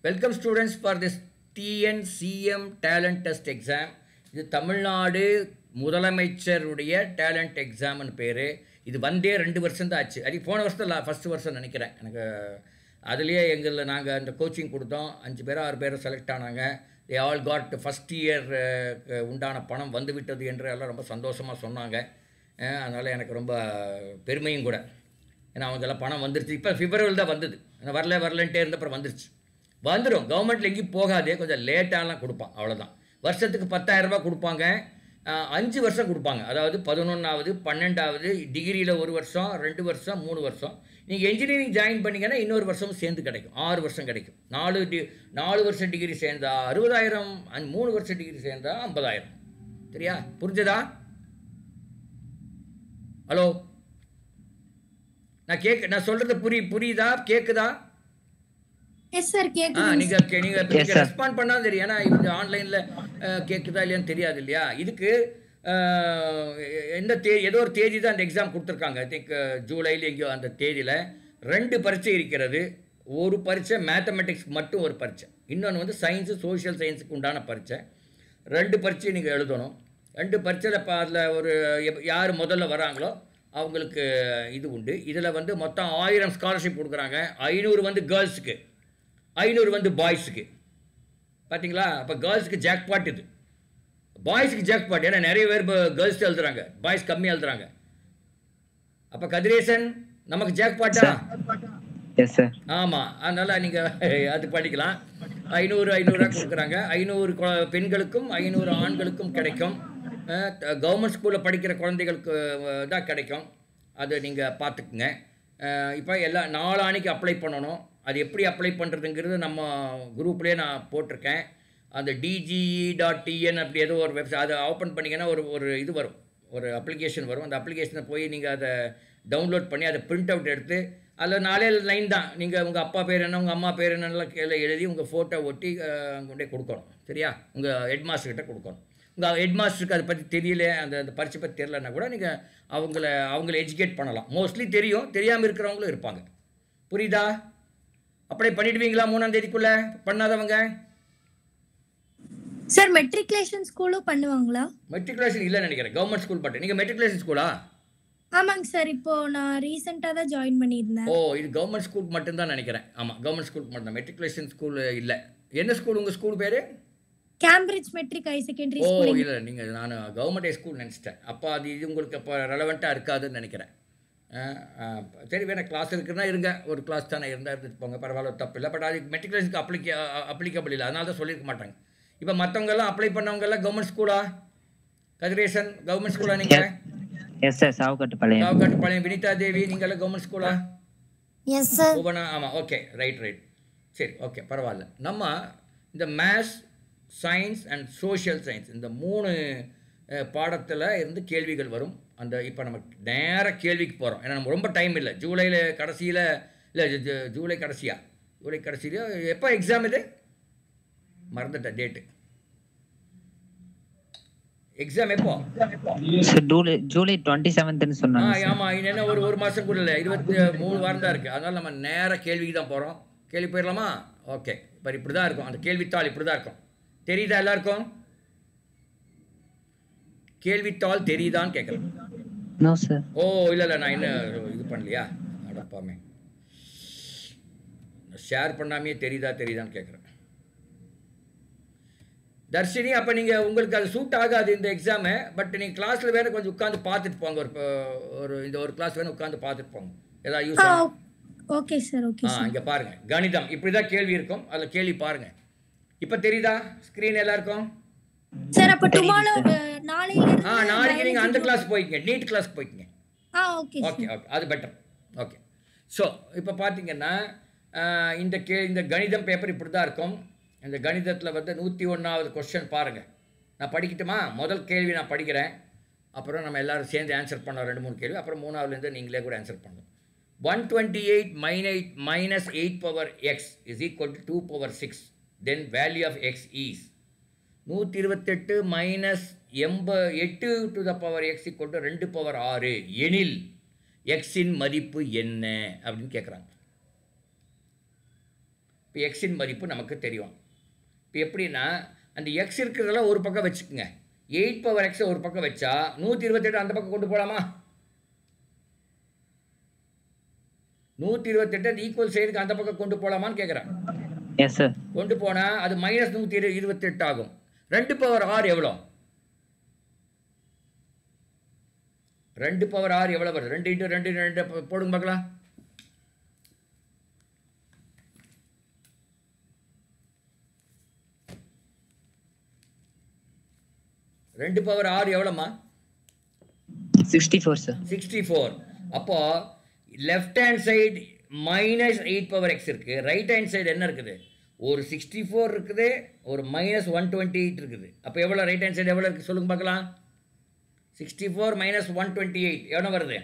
Welcome students for this TNCM talent test exam இது தமிழ்நாடு முதலமைச்சருடைய talent எக்ஸாம்னு பேர் இது வந்தே ரெண்டு வருஷம் தான் ஆச்சு அது போன வருஷத்தில் ஃபஸ்ட்டு வருஷம் நினைக்கிறேன் எனக்கு அதுலேயே எங்களில் நாங்கள் அந்த கோச்சிங் கொடுத்தோம் அஞ்சு பேரோ ஆறு பேரோ செலக்ட் ஆனாங்க they all got first year உண்டான பணம் வந்து விட்டது என்று எல்லாம் ரொம்ப சந்தோஷமாக சொன்னாங்க அதனால் எனக்கு ரொம்ப பெருமையும் கூட ஏன்னா அவங்கெல்லாம் பணம் வந்துருச்சு இப்போ பிப்ரவரியில் தான் வந்தது ஆனால் வரல வரலன்ட்டே இருந்த அப்புறம் வந்துருச்சு வந்துடும் கவர்மெண்ட்டில் எங்கேயும் போகாதே கொஞ்சம் லேட்டாலாம் கொடுப்பான் அவ்வளோதான் வருஷத்துக்கு பத்தாயிரம் ரூபாய் கொடுப்பாங்க அஹ், அஞ்சு வருஷம் கொடுப்பாங்க அதாவது பதினொன்றாவது பன்னெண்டாவது டிகிரியில் ஒரு வருஷம் ரெண்டு வருஷம் மூணு வருஷம் நீங்கள் இன்ஜினியரிங் ஜாயின் பண்ணீங்கன்னா இன்னொரு வருஷமும் சேர்ந்து கிடைக்கும் ஆறு வருஷம் கிடைக்கும் நாலு டி நாலு வருஷம் டிகிரி சேர்ந்தா அறுபதாயிரம் அஞ்சு மூணு வருஷம் டிகிரி சேர்ந்தா ஐம்பதாயிரம் சரியா புரிஞ்சதா ஹலோ நான் கேட்க நான் சொல்கிறது புரி புரியுதா கேட்குதா எஸ் சார் ஆ கேக்குது நீங்க கே- நீங்க நீங்க ரெஸ்பாண்ட் பண்ணா தெரியும் ஏன்னா இது ஆன்லைன்ல கேக்குதா இல்லையான்னு தெரியாது இல்லையா இதுக்கு அஹ், எந்த தே ஏதோ ஒரு தேதி தான் அந்த எக்ஸாம் கொடுத்துருக்காங்க ஐ திங்க் ஜூலைல எங்கேயோ அந்த தேதியில் ரெண்டு பரீட்சை இருக்கிறது ஒரு பரீட்சை மேத்தமெட்டிக்ஸ் மட்டும் ஒரு பரீட்சை இன்னொன்று வந்து சயின்ஸு சோஷியல் சயின்ஸுக்கு உண்டான பரீட்சை ரெண்டு பரீட்சையை நீங்கள் எழுதணும் ரெண்டு பரீட்சையில் இப்போ அதில் ஒரு எப்- யார் முதல்ல வராங்களோ அவங்களுக்கு இது உண்டு இதில் வந்து மொத்தம் ஆயிரம் ஸ்காலர்ஷிப் கொடுக்குறாங்க ஐநூறு வந்து கேர்ள்ஸுக்கு ஐநூறு வந்து பாய்ஸுக்கு பார்த்தீங்களா அப்போ கேர்ள்ஸுக்கு ஜாக்பாட் இது பாய்ஸுக்கு ஜாக்பாட் ஏன்னா நிறைய பேர் இப்போ கேர்ள்ஸ் எழுதுறாங்க பாய்ஸ் கம்மியாக எழுதுறாங்க அப்போ கதிரேசன் நமக்கு ஜாக்பாட்டா எஸ் சார் ஆமாம் அதனால் நீங்கள் அது பண்ணிக்கலாம் ஐநூறு ஐநூறுரூவா கொடுக்குறாங்க ஐநூறு கொ- பெண்களுக்கும் ஐநூறு ஆண்களுக்கும் கிடைக்கும் கவர்மெண்ட் ஸ்கூலில் படிக்கிற குழந்தைகளுக்கு அஹ், தான் கிடைக்கும் அது நீங்கள் பார்த்துக்குங்க இப்போ எல்லா நாளானிக்கு அப்ளை பண்ணணும் அது எப்படி அப்ளை பண்ணுறதுங்கிறது நம்ம குரூப்லேயே நான் போட்டிருக்கேன் அந்த டிஜிஇ டாட் டிஎன் அப்படி ஏதோ ஒரு வெப்சைட் அதை ஓப்பன் பண்ணிங்கன்னா ஒரு ஒரு இது வரும் ஒரு அப்ளிகேஷன் வரும் அந்த அப்ளிகேஷனை போய் நீங்கள் அதை டவுன்லோட் பண்ணி அதை பிரிண்ட் அவுட் எடுத்து அதில் நாலே லைன் தான் நீங்கள் உங்கள் அப்பா பேர் என்ன உங்கள் அம்மா பேர் என்னெல்லாம் கீழே எழுதி உங்கள் ஃபோட்டோ ஒட்டி அஹ், அங்க கொண்டே கொடுக்கணும் சரியா உங்கள் ஹெட் கிட்ட கொடுக்கணும் உங்கள் ஹெட் மாஸ்டருக்கு அதை பற்றி தெரியல அந்த அந்த பரிச்சை பற்றி தெரியலன்னா கூட நீங்கள் அவங்கள அவங்கள எஜுகேட் பண்ணலாம் மோஸ்ட்லி தெரியும் தெரியாமல் இருக்கிறவங்களும் இருப்பாங்க புரியுதா அப்ளை பண்ணிடுவீங்களா மூணாம் தேதிக்குள்ளே பண்ணாதவங்க சார் மெட்ரிகுலேஷன் ஸ்கூலும் பண்ணுவாங்களா மெட்ரிகுலேஷன் இல்லைன்னு நினைக்கிறேன் கவர்மெண்ட் ஸ்கூல் பட்டு நீங்கள் மெட்ரிகுலேஷன் ஸ்கூலா ஆமாங்க சார் இப்போ நான் ரீசெண்டா தான் ஜாயின் பண்ணியிருந்தேன் ஓ இது கவர்மெண்ட் ஸ்கூல் மட்டும்தான் நினைக்கிறேன் ஆமாம் கவர்மெண்ட் ஸ்கூல் மட்டும் மெட்ரிகுலேஷன் ஸ்கூல் இல்லை என்ன ஸ்கூல் உங்கள் ஸ்கூல் பேர் கேம்பிரிட்ஜ் மெட்ரிக் ஹை செகண்டரி ஓ ஸ்கூல் இல்லை நீங்கள் நான் கவர்மெண்ட் ஸ்கூல் நினச்சிட்டேன் அப்போ அது இது உங்களுக்கு அப்போ ரெலவெண்ட்டாக இருக்காதுன்னு நினைக்கிறேன் ஆ, ஆ, சரி வேணா கிளாஸ் இருக்குன்னா இருங்க ஒரு கிளாஸ் தானே இருந்தால் இருந்துட்டு போங்க பரவாயில்ல தப்பு இல்லை பட் அதுக்கு மெட்ரிகுலேஷனுக்கு அப்ளிகே அப்ளிகபிள் இல்லை அதனால தான் சொல்லியிருக்க மாட்டாங்க இப்போ மற்றவங்கெல்லாம் அப்ளை பண்ணவங்கெல்லாம் கவர்மெண்ட் ஸ்கூலா கதிரேசன் கவர்மெண்ட் ஸ்கூலா நீங்கள் எஸ் சார் சாவுக்கட்டுப்பாளையம் காவக்காட்டுப்பாளையம் வினிதா தேவி நீங்களாம் கவர்மெண்ட் ஸ்கூலா எஸ் சார் புவனா ஆமாம் ஓகே ரைட் ரைட் சரி ஓகே பரவாயில்ல நம்ம இந்த maths science and social science இந்த மூணு பாடத்தில் இருந்து கேள்விகள் வரும் அந்த இப்போ நம்ம நேர கேள்விக்கு போகிறோம் ஏன்னா நம்ம ரொம்ப டைம் இல்லை ஜூலையில் கடைசியில் இல்லை ஜூலை கடைசியா ஜூலை கடைசியில எப்போ எக்ஸாம் இது மறந்துட்டேன் டேட்டு எக்ஸாம் எப்போ சார் ஜூலை ஜூலை டுவெண்ட்டி செவன்த்னு ஆ சொன்னாங்க சார் ஆமாம் இன்னும் என்ன ஒரு ஒரு மாதம் கூட இல்லை இருபத்தி மூணு வாரம் தான் இருக்குது அதனால் நம்ம நேராக கேள்விக்கு தான் போகிறோம் கேள்வி போயிடலாமா ஓகே இப்போ இப்படி தான் இருக்கும் அந்த கேள்வித்தாள் இப்படி தான் இருக்கும் தெரியுதா எல்லாருக்கும் கேள்வித்தாள் தெரியுதான்னு கேட்குறேன் நோ சார் ஓ இல்லை இல்லை நான் இன்னும் இது பண்ணலையா அடப்பாமே ஷேர் பண்ணாமையே தெரியுதா தெரியுதான்னு கேட்குறேன் தர்ஷினி அப்போ நீங்கள் உங்களுக்கு அது சூட் ஆகாது இந்த எக்ஸாமு பட் நீங்கள் கிளாஸில் வேறு கொஞ்சம் உட்காந்து பார்த்துட்டு போங்க ஒரு ப- ஒரு இந்த ஒரு கிளாஸ் வேணும் உட்காந்து பார்த்துட்டு போங்க ஏதாவது யூஸ் ஆ ஆகும் ஓகே சார் ஓகே ஆ சார் இங்கே பாருங்க கணிதம் இப்படி தான் கேள்வி இருக்கும் அதில் கேள்வி பாருங்க இப்போ தெரியுதா ஸ்க்ரீன் எல்லாருக்கும் சார் அப்போ டுமாரோ நாளையில ஆ நாளைக்கு நீங்கள் அந்த கிளாஸ் போய்க்கங்க நீட் கிளாஸ் போய்க்கங்க ஆ ஓகே ஓகே ஓகே அது பெட்டர் ஓகே ஸோ இப்போ பார்த்தீங்கன்னா ஆஹ், இந்த கே இந்த கணிதம் பேப்பர் இப்படி தான் இருக்கும் இந்த கணிதத்தில் வந்து நூற்றி ஒன்றாவது கொஸ்டின் பாருங்கள் நான் படிக்கட்டுமா முதல் கேள்வி நான் படிக்கிறேன் அப்புறம் நம்ம எல்லாரும் சேர்ந்து ஆன்சர் பண்ணோம் ரெண்டு மூணு கேள்வி அப்புறம் மூணாவதுலேருந்து நீங்களே கூட ஆன்சர் பண்ணணும் ஒன் டுவெண்ட்டி எயிட் மைன் eight minus eight power x is equal to two power six then value of x is நூற்றி இருபத்தெட்டு மைனஸ் எண்ப எட்டு to the power x equal to ரெண்டு பவர் ஆறு எனில் எக்ஸின் மதிப்பு என்ன அப்படின்னு கேட்குறாங்க இப்போ எக்ஸின் மதிப்பு நமக்கு தெரியும் இப்போ எப்படின்னா அந்த எக்ஸ் இருக்கிறதெல்லாம் ஒரு பக்கம் வச்சுக்கோங்க எயிட் பவர் எக்ஸை ஒரு பக்கம் வச்சா நூற்றி இருபத்தெட்டு அந்த பக்கம் கொண்டு போகலாமா நூற்றி இருபத்தெட்டு அந்த ஈக்குவல் சைடுக்கு அந்த பக்கம் கொண்டு போகலாமான்னு கேட்குறேன் எஸ் சார் கொண்டு போனால் அது மைனஸ் நூற்றி இரு இருபத்தெட்டு ஆகும் ரெண்டு பவர் ஆறு எவ்வளோ ரெண்டு பவர் ஆறு எவ்வளோ வருது ரெண்டு இன்ட்டு ரெண்டு ரெண்டு போ- போடுங்க பார்க்கலாம் ரெண்டு பவர் ஆறு எவ்வளோம்மா sixty four sir sixty four அப்போ left hand side minus eight power x இருக்குது ரைட் ஹேண்ட் சைடு என்ன இருக்குது ஒரு சிக்ஸ்டி ஃபோர் இருக்குது ஒரு மைனஸ் ஒன் டுவெண்ட்டி எயிட் இருக்குது அப்போ எவ்வளோ ரைட் ஹேண்ட் சைடு எவ்வளோ இருக்குது சொல்லுங்க பார்க்கலாம் sixty four minus one twenty eight எவ்வளோ வருது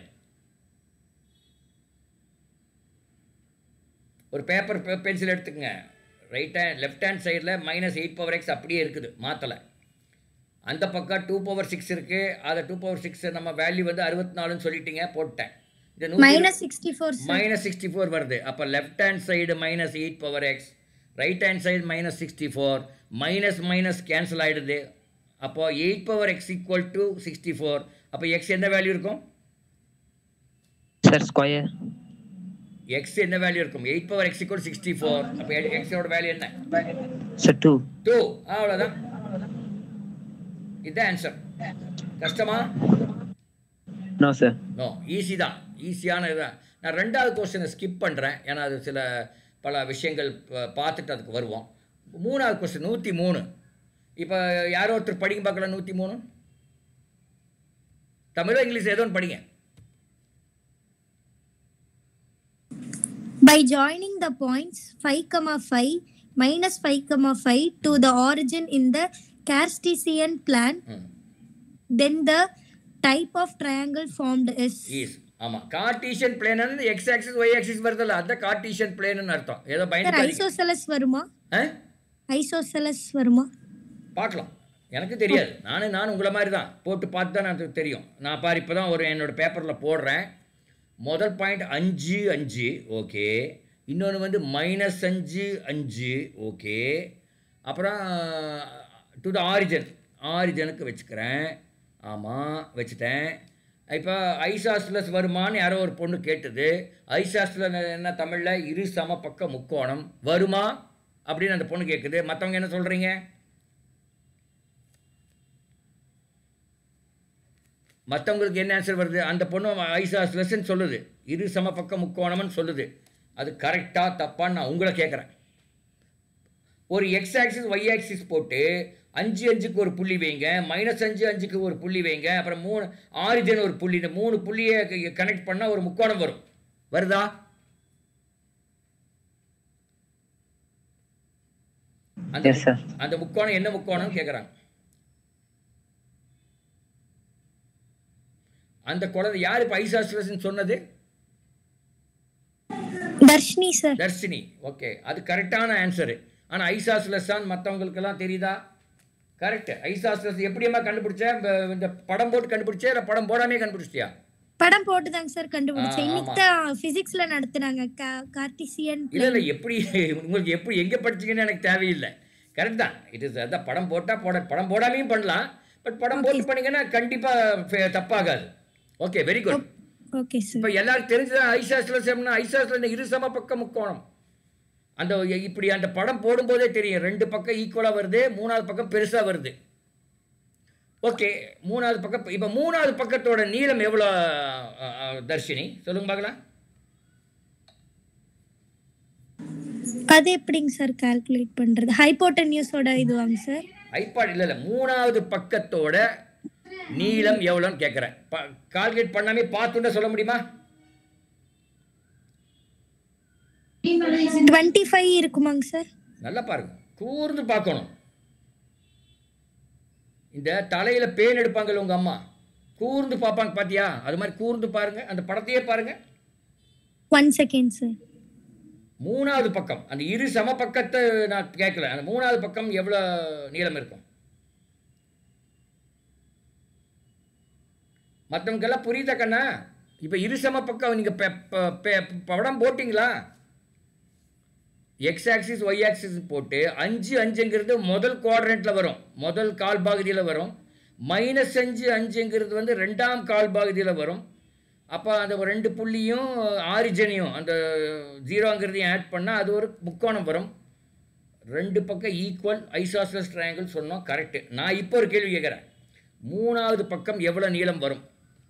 ஒரு பேப்பர் பென்சில் எடுத்துக்கங்க ரைட் ஹேண்ட் லெஃப்ட் ஹேண்ட் சைடில் மைனஸ் எயிட் பவர் எக்ஸ் அப்படியே இருக்குது மாற்றலை அந்த பக்கம் டூ பவர் சிக்ஸ் இருக்குது அதை டூ பவர் சிக்ஸ் நம்ம வேல்யூ வந்து அறுபத்தி நாலுன்னு சொல்லிட்டீங்க போட்டேன் இந்த நூத்தி minus sixty four sir minus sixty four வருது அப்போ left hand side minus eight power x right hand side minus sixty four minus minus cancel ஆகிடுது அப்போ eight power x equal to sixty four அப்போ எக்ஸ் என்ன value இருக்கும் sir square x என்ன value இருக்கும் eight power x equal sixty four அப்போ எக்ஸோட value என்ன சார் டூ டூ அவ்வளோதான் இதுதான் ஆன்சர் கஷ்டமா நோ சார் நோ ஈஸி தான் ஈஸியான இதுதான் நான் ரெண்டாவது கொஸ்டினை ஸ்கிப் பண்ணுறேன் ஏன்னா அது சில பல விஷயங்கள் ப- பார்த்துட்டு அதுக்கு வருவோம் மூணாவது கொஸ்டின் நூற்றி மூணு இப்போ யாரோ ஒருத்தர் படிங்க பார்க்கலாம் நூற்றி மூணு தமிழோ இங்கிலீஷ் ஏதோ ஒன்று படிங்க By joining the points 5, comma 5, minus 5, comma 5 to the origin in the Cartesian plan, ம் then the type of triangle formed is is ஆமாம் கார்டீஷியன் பிளேன்னு எக்ஸ் ஆக்சிஸ் ஒய் ஆக்சிஸ் வருதுல்ல அதுதான் கார்டீஷியன் பிளேன்னு அர்த்தம் ஏதோ சார் பயந்து ஐசோசெலஸ் வருமா ஆ ஐசோசெலஸ் வருமா பார்க்கலாம் எனக்கு தெரியாது நானும் நான் உங்களை மாதிரி தான் போட்டு பார்த்து தான் எனக்கு தெரியும் நான் பாரு இப்போ தான் ஒரு என்னோட பேப்பரில் போடுறேன் முதல் பாயிண்ட் அஞ்சு அஞ்சு ஓகே இன்னொன்று வந்து மைனஸ் அஞ்சு அஞ்சு ஓகே அப்புறம் டு த ஆரிஜன் ஆரிஜனுக்கு வச்சுக்கிறேன் ஆமாம் வச்சுட்டேன் இப்போ ஐசாஸ்லஸ் வருமான்னு யாரோ ஒரு பொண்ணு கேட்டது ஐசாஸ்ல என்ன தமிழில் இரு சம பக்க முக்கோணம் வருமா அப்படின்னு அந்த பொண்ணு கேட்குது மற்றவங்க என்ன சொல்கிறீங்க மற்றவங்களுக்கு என்ன ஆன்சர் வருது அந்த பொண்ணு ஐசாஸ்லஸ்ன்னு சொல்லுது இரு சம பக்க முக்கோணம்னு சொல்லுது அது கரெக்டாக தப்பான்னு நான் உங்களை கேட்குறேன் ஒரு எக்ஸ் ஆக்சிஸ் ஒய் ஆக்சிஸ் போட்டு அஞ்சு அஞ்சுக்கு ஒரு புள்ளி வைங்க மைனஸ் அஞ்சு அஞ்சுக்கு ஒரு புள்ளி வைங்க அப்புறம் மூணு ஆரிஜன் ஒரு புள்ளி இந்த மூணு புள்ளியை கனெக்ட் பண்ணால் ஒரு முக்கோணம் வரும் வருதா அந்த எஸ் சார் அந்த முக்கோணம் என்ன முக்கோணம்னு கேட்குறாங்க அந்த குழந்தை யார் இப்போ ஐசாஸ்ட்ரஸ்ன்னு சொன்னது தர்ஷினி சார் தர்ஷினி ஓகே அது கரெக்டான ஆன்சரு ஆனால் ஐசாஸ்லெஸ்ஸான் மற்றவங்களுக்கெல்லாம் தெரியுதா கரெக்ட் ஐசாஸ்லெஸ் எப்படியம்மா கண்டுபிடிச்ச இந்த- இந்த படம் போட்டு கண்டுபிடிச்சே இல்லை படம் போடாமே கண்டுபிடிச்சிட்டியா படம் போட்டுதாங்க சார் கண்டுபிடிச்சேன் ஆ, இன்னைக்கு தான் பிசிக்ஸ்ல நடத்துனாங்க கார்டிசியன் இல்லை இல்லை எப்படி உங்களுக்கு எப்படி எங்கே படிச்சீங்கன்னு எனக்கு தேவையில்லை கரெக்ட் தான் இட் இஸ் அதான் படம் போட்டால் போட படம் போடாமையும் பண்ணலாம் பட் படம் போட்டு பண்ணீங்கன்னா கண்டிப்பாக தப்பாகாது okay very good okay sir இப்போ எல்லாருக்கும் தெரிஞ்சதான் ஐசாஸ்ல செம்னா ஐசாஸ்ல இரு சம பக்கம் முக்கோணம் அந்த இப்படி அந்த படம் போடும்போதே தெரியும் ரெண்டு பக்கம் ஈக்குவலாக வருது மூணாவது பக்கம் பெருசாக வருது ஓகே மூணாவது பக்கம் இப்போ மூணாவது பக்கத்தோட நீளம் எவ்வளோ அ, அ, தர்ஷினி சொல்லுங்க பார்க்கலாம் அது எப்படிங்க சார் கால்குலேட் பண்றது ஹைப்போட்டன்யூஸோட இதுவாங்க சார் ஐபாட் இல்லை இல்லை மூணாவது பக்கத்தோட நீளம் எவ்வளோன்னு கேட்குறேன் கால்குலேட் பண்ணாமே பார்த்துட்டா சொல்ல முடியுமா டுவெண்ட்டி ஃபைவ் இருக்குமாங்க சார் நல்லா பாருங்க கூர்ந்து பார்க்கணும் இந்த தலையில பேன் எடுப்பாங்கல்ல உங்க அம்மா கூர்ந்து பார்ப்பாங்க பாத்தியா அது மாதிரி கூர்ந்து பாருங்க அந்த படத்தையே பாருங்க ஒன் செகண்ட் சார் மூணாவது பக்கம் அந்த இரு சம பக்கத்தை நான் கேட்கல அந்த மூணாவது பக்கம் எவ்வளோ நீளம் இருக்கும் மற்றவங்கெல்லாம் புரியுதா கண்ணா இப்போ இரு சம பக்கம் நீங்கள் படம் போட்டிங்களா எக்ஸ் ஆக்சிஸ் ஒய் ஆக்சிஸ் போட்டு அஞ்சு அஞ்சுங்கிறது முதல் குவாட்ரண்ட்டில் வரும் முதல் கால் பகுதியில் வரும் மைனஸ் அஞ்சு அஞ்சுங்கிறது வந்து ரெண்டாம் கால் பகுதியில் வரும் அப்போ அந்த ஒரு ரெண்டு புள்ளியும் ஆரிஜனையும் அந்த ஜீரோங்கிறதையும் ஆட் பண்ணால் அது ஒரு முக்கோணம் வரும் ரெண்டு பக்கம் ஈக்குவல் ஐசாஸ்லஸ் ட்ரையாங்கிள் சொன்னோம் கரெக்டு நான் இப்போ ஒரு கேள்வி கேட்குறேன் மூணாவது பக்கம் எவ்வளோ நீளம் வரும்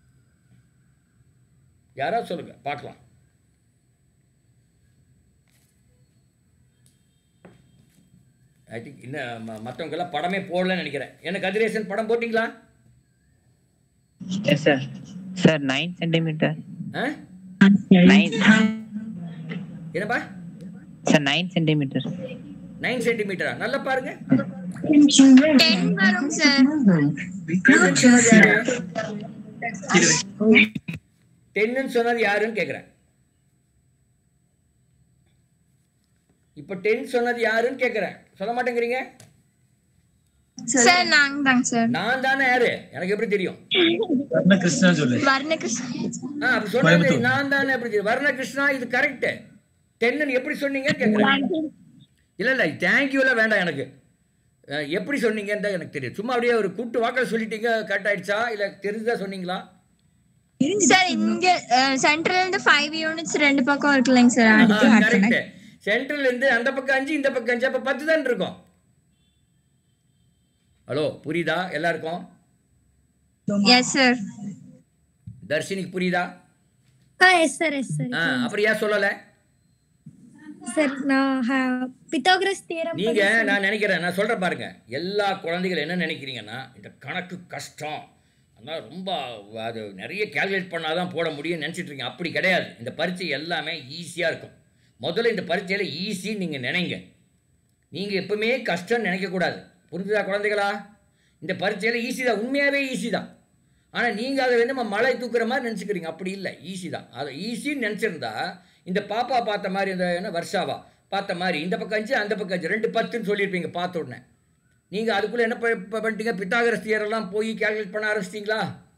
யாராவது சொல்லுங்க பார்க்கலாம் ஐ திங்க் இன்னும் மற்றவங்கெல்லாம் படமே போடலன்னு நினைக்கிறேன் எனக்கு கதிரேசன் படம் போட்டிங்களா Yes, sir. Sir, 9 centimeter. ஆ 9. என்னப்பா Sir, 9 centimeter. நைன் சென்டிமீட்டரா நல்லா பாருங்க டென் வரும் சார் டென்னு சொன்னது யாருன்னு கேட்குறேன் இப்போ டென் சொன்னது யாருன்னு கேட்குறேன் சொல்ல மாட்டேங்கிறீங்க சார் நாங்க தாங்க சார் நான் தானே யாரு எனக்கு எப்படி தெரியும் வர்ண கிருஷ்ணா சொல்லு வர்ணகிருஷ்ணன் ஆ அப்படி சொன்னது கோயம்புத்தூர். நான் தானே எப்படி தெரியும் வர்ண கிருஷ்ணா இது கரெக்ட் டென்னு எப்படி சொன்னீங்கன்னு கேட்குறேன் இல்லை இல்லை தேங்க்யூலாம் வேண்டாம் எனக்கு அஹ், எப்படி சொன்னீங்கன்னு தான் எனக்கு தெரியும் சும்மா அப்படியே ஒரு கூட்டு வாக்கில் சொல்லிட்டீங்க கரெக்ட் ஆயிடுச்சா இல்லை தெரிஞ்சா சொன்னீங்களா சார் இங்க சென்ட்ரல்ல இருந்து ஃபைவ் யூனிட்ஸ் ரெண்டு பக்கம் இருக்குல்லங்க சார் அடுத்து கரெக்ட் சென்ட்ரல் இருந்து அந்த பக்கம் அஞ்சு இந்த பக்கம் அஞ்சு அப்போ பத்து தான் இருக்கும் ஹலோ புரியுதா எல்லாருக்கும் எஸ் சார் தர்ஷினிக்கு புரியுதா ஆ எஸ் சார் எஸ் சார் ஆ அப்புறம் ஏன் சொல்லலை சார் நான் பித்தாகரஸ் தியரம் நீங்க நான் நினைக்கிறேன் நான் சொல்றேன் பாருங்க எல்லா குழந்தைகள் என்ன நினைக்கிறீங்கன்னா இந்த கணக்கு கஷ்டம் அதனால் ரொம்ப அது நிறைய கால்குலேட் பண்ணாதான் போட முடியும்னு நினச்சிட்டு இருக்கீங்க அப்படி கிடையாது இந்த பரீட்சை எல்லாமே ஈஸியாக இருக்கும் முதல்ல இந்த பரீட்சையில் ஈஸின்னு நீங்கள் நினைங்க நீங்கள் எப்பவுமே கஷ்டம்னு நினைக்கக்கூடாது புரிஞ்சுதா குழந்தைகளா இந்த பரீட்சையில் ஈஸி தான் உண்மையாகவே ஈஸி தான் ஆனால் நீங்கள் அதை வந்து நம்ம மலை தூக்குற மாதிரி நினச்சிக்கிறீங்க அப்படி இல்லை ஈஸி தான் அதை ஈஸின்னு நினச்சிருந்தா இந்த பாப்பா பார்த்த மாதிரி இந்த என்ன வர்ஷாவா பார்த்த மாதிரி இந்த பக்கம் அஞ்சு அந்த பக்கம் அஞ்சு ரெண்டு பத்துன்னு சொல்லியிருப்பீங்க பார்த்த உடனே நீங்கள் அதுக்குள்ளே என்ன ப- ப- பண்ணிட்டீங்க பித்தாகரஸ் theorem எல்லாம் போய் கால்குலேட் பண்ண ஆரம்பிச்சிட்டிங்களா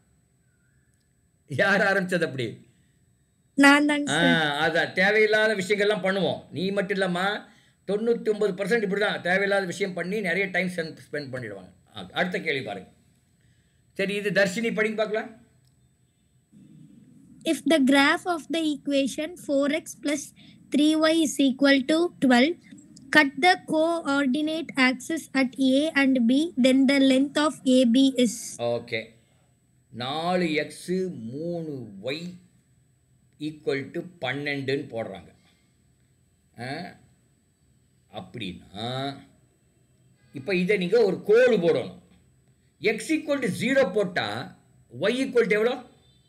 யார் ஆரம்பிச்சது அப்படி நான் தாங்க ஆ சார் அதான் தேவையில்லாத விஷயங்கள்லாம் பண்ணுவோம் நீ மட்டும் இல்லாமா தொண்ணூற்றி ஒன்பது பர்சன்ட் இப்படி தான் தேவையில்லாத விஷயம் பண்ணி நிறைய டைம் ஸ்பெண்ட் பண்ணிடுவாங்க ஆ, அடுத்த கேள்வி பாருங்க சரி இது தர்ஷினி படிங்க பார்க்கலாம் if the graph of the equation 4x plus 3y is equal to 12 cut the coordinate axis at a and b then the length of ab is okay நாலு எக்ஸு மூணு ஒய் ஈக்குவல் டு பன்னெண்டுன்னு போடுறாங்க ஆ? அப்படின்னா இப்போ இதை நீங்கள் ஒரு கோடு போடணும் எக்ஸ் ஈக்குவல் டு ஜீரோ போட்டால் ஒய் ஈக்குவல் டு எவ்வளோ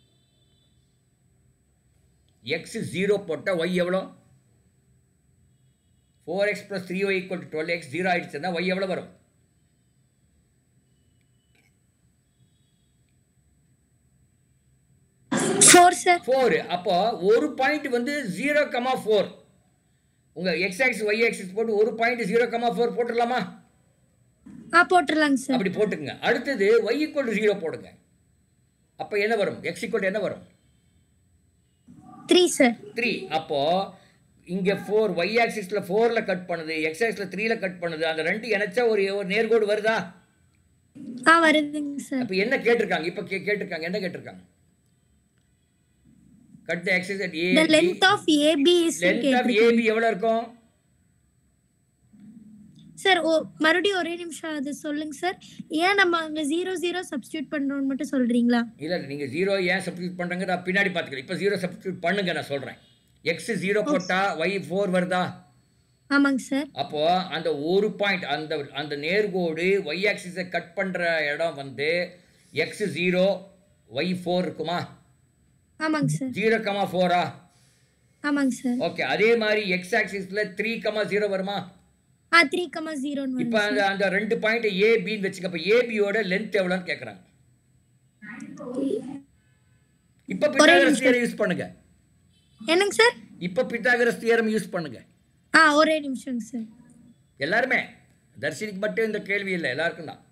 எக்ஸ் ஜீரோ போட்டால் ஒய் எவ்வளோ four x plus three y equal to twelve x zero ஆயிடுச்சுன்னா ஒய் எவ்வளோ வரும் ஃபோர் சார் ஃபோர் அப்போ ஒரு பாயிண்ட் வந்து ஜீரோ கமா ஃபோர் உங்கள் எக்ஸ் ஆக்சிஸ் ஒய் ஆக்சிஸ் போட்டு ஒரு பாயிண்ட் ஜீரோ கமா ஃபோர் போட்டுடலாமா ஆ போட்டுடலாங்க சார் அப்படி போட்டுக்குங்க அடுத்தது ஒய் ஈக்குவல் ஜீரோ போடுங்க அப்போ என்ன வரும் எக்ஸ் ஈக்குவல் என்ன வரும் த்ரீ சார் த்ரீ அப்போது இங்கே ஃபோர் ஒய் ஆக்சிஸில் ஃபோரில் கட் பண்ணுது எக்ஸ் ஆக்சிஸில் த்ரீல கட் பண்ணுது அந்த ரெண்டு இணைச்சா ஒரு ஒரு நேர்கோடு வருதா ஆ வருதுங்க சார் அப்போ என்ன கேட்டிருக்காங்க இப்போ கே கேட்டிருக்காங்க என்ன கேட்டிருக்காங்க cut the axis at A the length of ab is length of AB எவ்வளோ இருக்கும் சார் ஓ மறுபடியும் ஒரே நிமிஷம் அது சொல்லுங்க சார் ஏன் நம்ம அங்க ஜீரோ ஜீரோ சப்ஸ்டியூட் பண்றோம்னு மட்டும் சொல்றீங்களா இல்லை இல்லை நீங்கள் ஜீரோ ஏன் சப்ஸ்டியூட் பண்ணுறங்க நான் பின்னாடி பார்த்துக்கிறேன் இப்போ ஜீரோ சப்ஸ்டியூட் பண்ணுங்க நான் சொல்கிறேன் எக்ஸ் ஜீரோ போட்டால் ஒய் ஃபோர் வருதா ஆமாங்க சார் அப்போது அந்த ஒரு பாயிண்ட் அந்த அந்த நேர்கோடு ஒய் ஆக்சிஸை கட் பண்ணுற இடம் வந்து எக்ஸ் ஜீரோ ஒய் ஃபோர் இருக்குமா ஆமாங்க சார் ஜீரோ கமா ஃபோரா ஆமாங்க சார் ஓகே அதே மாதிரி எக்ஸ் ஆக்சிஸில் த்ரீ கமா ஜீரோ வருமா ஆ த்ரீ கமா ஜீரோன்னு இப்போ வரும் அந்த அந்த ரெண்டு பாயிண்ட் ஏபின்னு வச்சுக்க அப்போ ஏபியோட லென்த் எவ்வளோன்னு கேட்குறாங்க இப்போ பித்தாகரஸ் தியரம் யூஸ் பண்ணுங்க என்னங்க சார் இப்போ பித்தாகரஸ் தியரம் யூஸ் பண்ணுங்க ஆ ஒரே நிமிஷங்க சார் எல்லாருமே தர்ஷினிக்கு மட்டும் இந்த கேள்வி இல்லை எல்லாருக்கும் தான்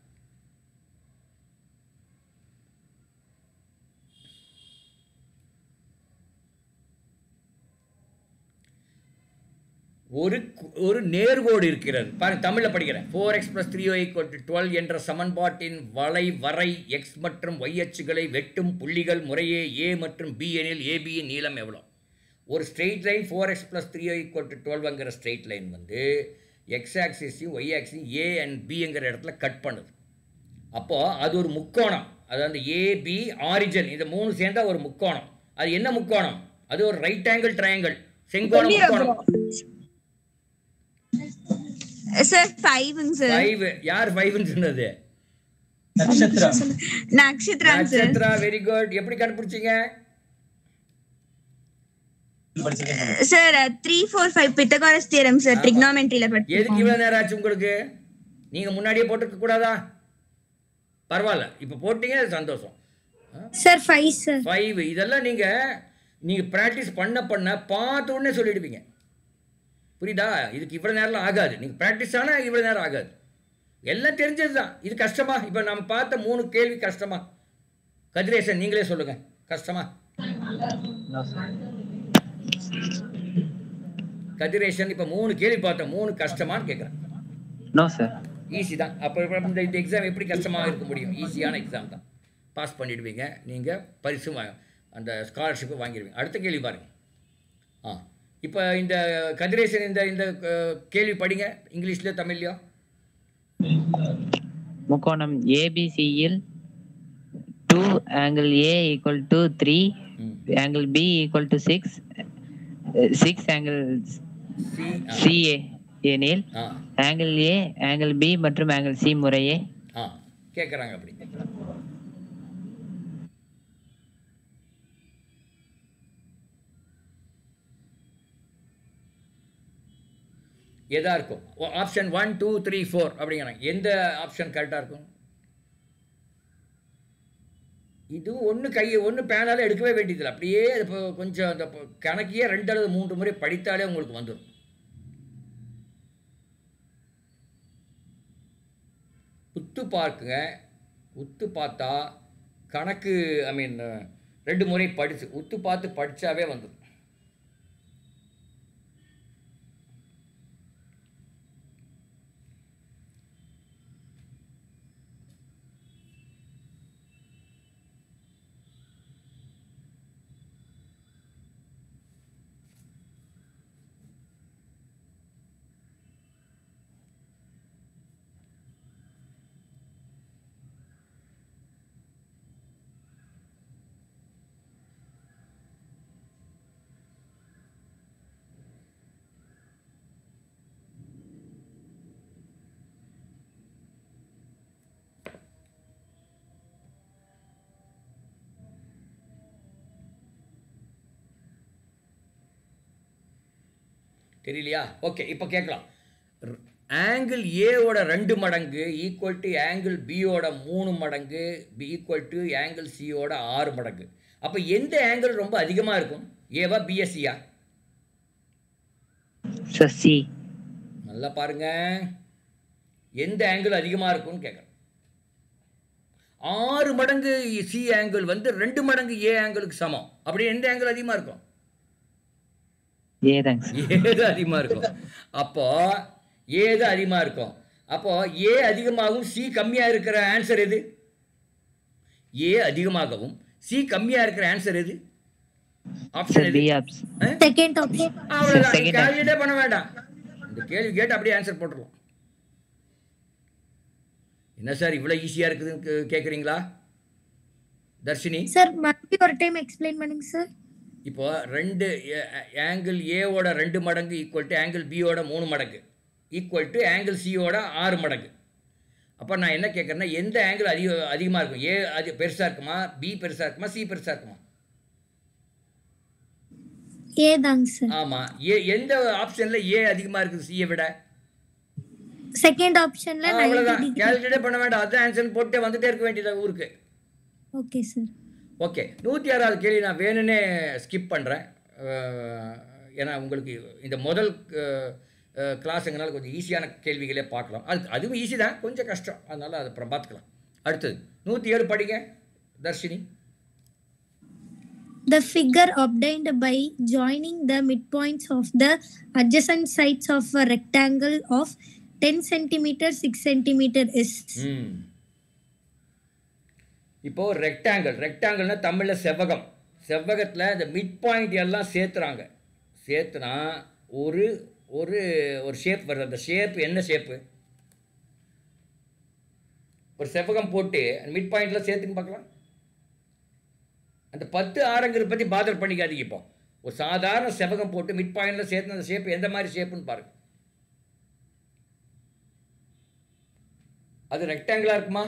ஒரு கு- ஒரு நேர்கோடு இருக்கிறது பாருங்க தமிழில் படிக்கிறேன் four x plus three y twelve என்ற சமன்பாட்டின் வளை வரை எக்ஸ் மற்றும் y அச்சுகளை வெட்டும் புள்ளிகள் முறையே ஏ மற்றும் பி எனில் ஏபியின் நீளம் எவ்வளோ ஒரு straight line four x plus three y to டுவெல்ங்கிற ஸ்ட்ரெயிட் லைன் வந்து எக்ஸ் ஆக்சிஸையும் ஒய் ஆக்சிஸையும் ஏ அண்ட் பிங்கிற இடத்துல கட் பண்ணுது அப்போது அது ஒரு முக்கோணம் அது அந்த ஏபி ஆரிஜன் இந்த மூணு சேர்ந்தா ஒரு முக்கோணம் அது என்ன முக்கோணம் அது ஒரு ரைட் ஆங்கிள் ட்ரையாங்கிள் செங்கோண முக்கோணம் சார் ஃபைவ்ங்க சார் ஃபைவ் யார் ஃபைவ்னு சொன்னது நட்சத்திரா நட்சத்திரம் சார் நட்சத்திரா வெரி குட் எப்படி கண்டுபிடிச்சீங்க படிச்சிருக்கேன் சார் three four five Pythagoras theorem sir ட்ரிக்னாமெட்ரியில எதுக்கு படிச்சிருக்கோம் இவ்வளோ நேரம் ஆச்சு உங்களுக்கு நீங்கள் முன்னாடியே போட்டிருக்க கூடாதா பரவாயில்ல இப்போ போட்டீங்க அது சந்தோஷம் Sir, five, sir. ஃபைவ் இதெல்லாம் நீங்கள் நீங்கள் ப்ராக்டிஸ் பண்ண பண்ண பார்த்த உடனே சொல்லிடுவீங்க புரியுதா இதுக்கு இவ்வளோ நேரம்லாம் ஆகாது நீங்கள் ப்ராக்டிஸ் ஆனால் இவ்வளோ நேரம் ஆகாது எல்லாம் தெரிஞ்சது தான் இது கஷ்டமா இப்போ நம்ம பார்த்த மூணு கேள்வி கஷ்டமா கதிரேசன் நீங்களே சொல்லுங்கள் கஷ்டமா No, sir. கதிரேசன் இப்போ மூணு கேள்வி பார்த்தோம் மூணு கஷ்டமான்னு கேட்குறேன் No, sir. ஈஸி தான் அப்போ இந்த இந்த எக்ஸாம் எப்படி கஷ்டமாக இருக்க முடியும் ஈஸியான எக்ஸாம் தான் பாஸ் பண்ணிடுவீங்க நீங்கள் பரிசு வா- அந்த ஸ்காலர்ஷிப்பை வாங்கிடுவீங்க அடுத்த கேள்வி பாருங்க ஆ இப்போ இந்த கதிரேசன் இந்த இந்த அஹ், கேள்வி படிங்க இங்கிலீஷ்லையோ தமிழ்லையோ முக்கோணம் ஏபிசியில் two angle A equal to three ம். Angle B equal to six six angle C ஆ, சிஏ எனில் ஆ ஆங்கிள் ஏ ஆங்கிள் பி மற்றும் ஆங்கிள் சி முறையே ஆ கேட்குறாங்க அப்படி எதா இருக்கும் option one two three four அப்படிங்கிறாங்க எந்த ஆப்ஷன் கரெக்டாக இருக்கும் இதுவும் ஒன்று கையை ஒன்று பேனால எடுக்கவே வேண்டியதில்லை அப்படியே அது இப்போ கொஞ்சம் அந்த இப்போ கணக்கையே ரெண்டு அல்லது மூன்று முறை படித்தாலே உங்களுக்கு வந்துடும் உத்து பார்க்குங்க உத்து பார்த்தா கணக்கு ஐ மீன் ரெண்டு முறை படிச்சு உத்து பார்த்து படிச்சாவே வந்துடும் தெரியலையா ஓகே இப்போ கேட்கலாம் ஆங்கிள் ஏவோட ரெண்டு மடங்கு ஈக்குவல் டு ஆங்கிள் பியோட மூணு மடங்கு பி ஈக்குவல் டு ஆங்கிள் சியோட ஆறு மடங்கு அப்போ எந்த ஆங்கிள் ரொம்ப அதிகமாக இருக்கும் ஏவா பிஎஸ்சியா ஸோ சி நல்லா பாருங்க எந்த ஆங்கிள் அதிகமாக இருக்கும்னு கேட்குறேன் ஆறு மடங்கு சி ஆங்கிள் வந்து ரெண்டு மடங்கு ஏ ஆங்கிளுக்கு சமம் அப்படி எந்த ஆங்கிள் அதிகமாக இருக்கும் ஏதாங்க சார் ஏது அதிகமாக இருக்கும் அப்போ ஏது அதிகமாக இருக்கும் அப்போ ஏ அதிகமாகவும் சி கம்மியாக இருக்கிற ஆன்சர் எது ஏ அதிகமாகவும் சி கம்மியாக இருக்கிற ஆன்சர் எது ஆப்ஷன் சார் எது பி ஆப்ஸ் Second option. அவ்வளோதான் Second கால்குலேட்டே பண்ண வேண்டாம் இந்த கேள்வி கேட்டு அப்படியே ஆன்சர் போட்டுருவோம் என்ன சார் இவ்வளோ ஈஸியாக இருக்குதுன்னு கே- கேட்குறீங்களா தர்ஷினி Sir, மறுபடியும் ஒரு டைம் எக்ஸ்பிளைன் பண்ணுங்க சார் இப்போ ரெண்டு ஆங்கிள் ஏவோட ரெண்டு மடங்கு ஈக்குவல் டு ஆங்கிள் பியோட மூணு மடங்கு ஈக்குவல் டு ஆங்கிள் சியோட ஆறு மடங்கு அப்போ நான் என்ன கேட்குறேன்னா எந்த ஆங்கிள் அதிக அதிகமாக இருக்கும் ஏ அது பெருசாக இருக்குமா பி பெருசாக இருக்குமா சி பெருசாக இருக்குமா ஏதாங்க சார் ஆமாம் ஏ எந்த ஆப்ஷனில் ஏ அதிகமாக இருக்குது சியை விட செகண்ட் ஆப்ஷன்ல ஆ, அவ்வளவுதான் கேல்குலேட்டே பண்ண வேண்டாம் அதான் ஆன்சர் போட்டே வந்துட்டே இருக்க வேண்டியது ஊருக்கு ஓகே சார் ஓகே நூற்றி ஆறாவது கேள்வி நான் வேணும்னே ஸ்கிப் பண்ணுறேன் ஏன்னா உங்களுக்கு இந்த முதல் கிளாஸுங்கனால கொஞ்சம் ஈஸியான கேள்விகளே பார்க்கலாம் அது அதுவும் ஈஸி தான் கொஞ்சம் கஷ்டம் அதனால் அதை அப்புறம் பார்த்துக்கலாம் அடுத்தது நூற்றி ஏழு படிங்க Dharshini The figure obtained by joining the midpoints of the adjacent sides of a rectangle of 10 centimeter 6 centimeter is. ம் இப்போ ரெக்டாங்கிள் ரெக்டாங்கிள்னா தமிழில் செவ்வகம் செவ்வகத்தில் இந்த மிட் பாயிண்ட் எல்லாம் சேர்த்துறாங்க சேர்த்துனா ஒரு ஒரு ஒரு ஷேப் வருது அந்த ஷேப் என்ன ஷேப்பு ஒரு செவ்வகம் போட்டு அந்த மிட் பாயிண்டில் சேர்த்துன்னு பார்க்கலாம் அந்த பத்து ஆரங்கிறத பற்றி பாதர் பண்ணிக்காதீங்க இப்போ ஒரு சாதாரண செவ்வகம் போட்டு மிட் பாயிண்டில் சேர்த்து அந்த ஷேப் எந்த மாதிரி ஷேப்புன்னு பாருங்க அது ரெக்டாங்கிளாக இருக்குமா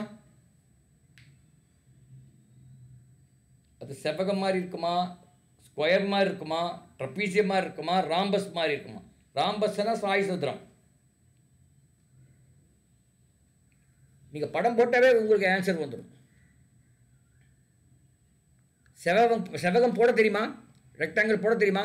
அது செவ்வகம் மாதிரி இருக்குமா ஸ்கொயர் மாதிரி இருக்குமா ட்ரப்பீசியம் மாதிரி இருக்குமா ராம்பஸ் மாதிரி இருக்குமா ராம்பஸ்னா சாய் சதுரம் நீங்கள் படம் போட்டாவே உங்களுக்கு ஆன்சர் வந்துடும் செவகம் செவகம் போட தெரியுமா ரெக்டாங்கிள் போட தெரியுமா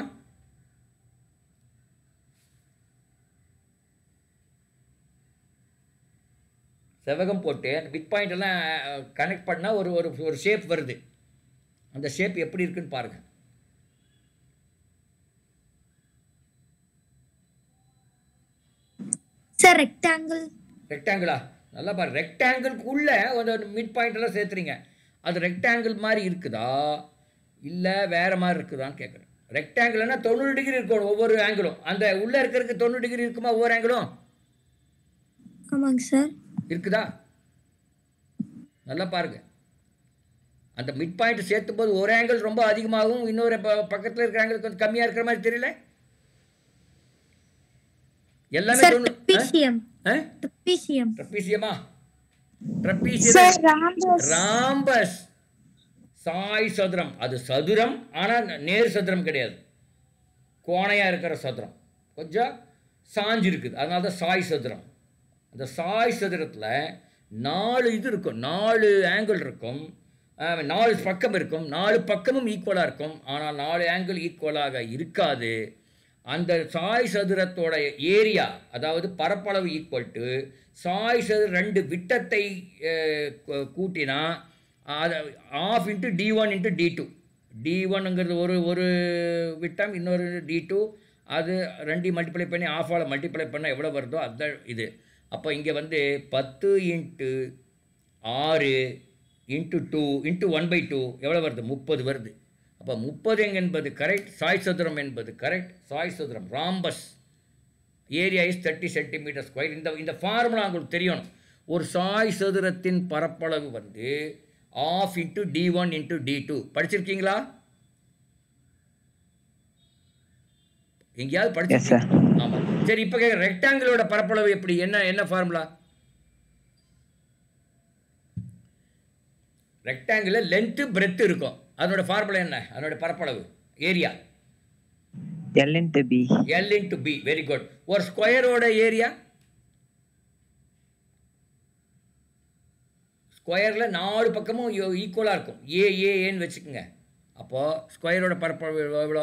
செவகம் போட்டு அந்த பிக் பாயிண்ட் எல்லாம் கனெக்ட் பண்ணால் ஒரு ஒரு ஒரு ஷேப் வருது அந்த ஷேப் எப்படி இருக்குன்னு பாருங்க Sir, rectangle. ரெக்டாங்கிளா நல்லா பாரு ரெக்டாங்கிள்குள்ளே அந்த மிட் பாயிண்ட் எல்லாம் சேர்த்துறீங்க அது ரெக்டாங்கிள் மாதிரி இருக்குதா இல்லை வேற மாதிரி இருக்குதான்னு கேட்குறேன் ரெக்டாங்கிள்னா தொண்ணூறு டிகிரி இருக்கணும் ஒவ்வொரு ஆங்கிளும் அந்த உள்ளே இருக்கிறதுக்கு தொண்ணூறு டிகிரி இருக்குமா ஒவ்வொரு ஆங்கிளும் ஆமாங்க சார் இருக்குதா நல்லா பாருங்க அந்த மிட் பாயிண்ட் சேர்த்தும் போது ஒரு ஆங்கிள் ரொம்ப அதிகமாகும் இன்னொரு ப- பக்கத்துல இருக்கிற ஆங்கிள் கொஞ்சம் கம்மியா இருக்கிற மாதிரி தெரியல எல்லாமே Sir, தொண்ணூ- trapezium. ஆ? Trapezium. ட்ரப்பீசியமா Sir, ட்ரப்பீசியம் rhombus. ராம்பஸ் சாய் சதுரம் அது சதுரம் ஆனால் நேர் சதுரம் கிடையாது கோணையா இருக்கிற சதுரம் கொஞ்சம் சாஞ்சு இருக்குது அதனால தான் சாய் சதுரம் அந்த சாய் சதுரத்தில் நாலு இது இருக்கும் நாலு ஆங்கிள் இருக்கும் ஆஹ், நாலு பக்கம் இருக்கும் நாலு பக்கமும் ஈக்குவலாக இருக்கும் ஆனால் நாலு ஆங்கிள் ஈக்குவலாக இருக்காது அந்த சாய் சதுரத்தோட ஏரியா அதாவது பரப்பளவு ஈக்குவல் டு சாய் சதுர ரெண்டு விட்டத்தை அஹ், கூ- கூட்டினா அது half into d one into d two d ஒன்னுங்கிறது ஒரு ஒரு விட்டம் இன்னொரு டி டூ அது ரெண்டையும் மல்டிப்ளை பண்ணி ஆஃபால் மல்டிப்ளை பண்ணால் எவ்வளோ வருதோ அதுதான் இது அப்போ இங்கே வந்து பத்து இன்ட்டு ஆறு into two into one by two எவ்வளோ வருது முப்பது வருது அப்போ முப்பது என்பது கரெக்ட் சாய் சதுரம் என்பது கரெக்ட் சாய் சதுரம் rhombus area is thirty centimetre square இந்த இந்த ஃபார்முலா உங்களுக்கு தெரியணும் ஒரு சாய் சதுரத்தின் பரப்பளவு வந்து half into d one into d two படிச்சிருக்கீங்களா எங்கேயாவது Yes, படிச்சு sir. ஆமாம் சரி இப்போ கேட்க ரெக்டாங்கிளோட பரப்பளவு எப்படி என்ன என்ன ஃபார்முலா ரெக்டாங்கிளில் லென்த்து பிரெத்து இருக்கும் அதனோட ஃபார்முலா என்ன அதனோட பரப்பளவு area L into B. L into B very good ஒரு ஸ்கொயரோட ஏரியா ஸ்கொயரில் நாலு பக்கமும் ஈக்குவலாக இருக்கும் ஏ ஏ ஏன்னு வச்சுக்கோங்க அப்போது ஸ்கொயரோட பரப்பளவு எவ்வளோ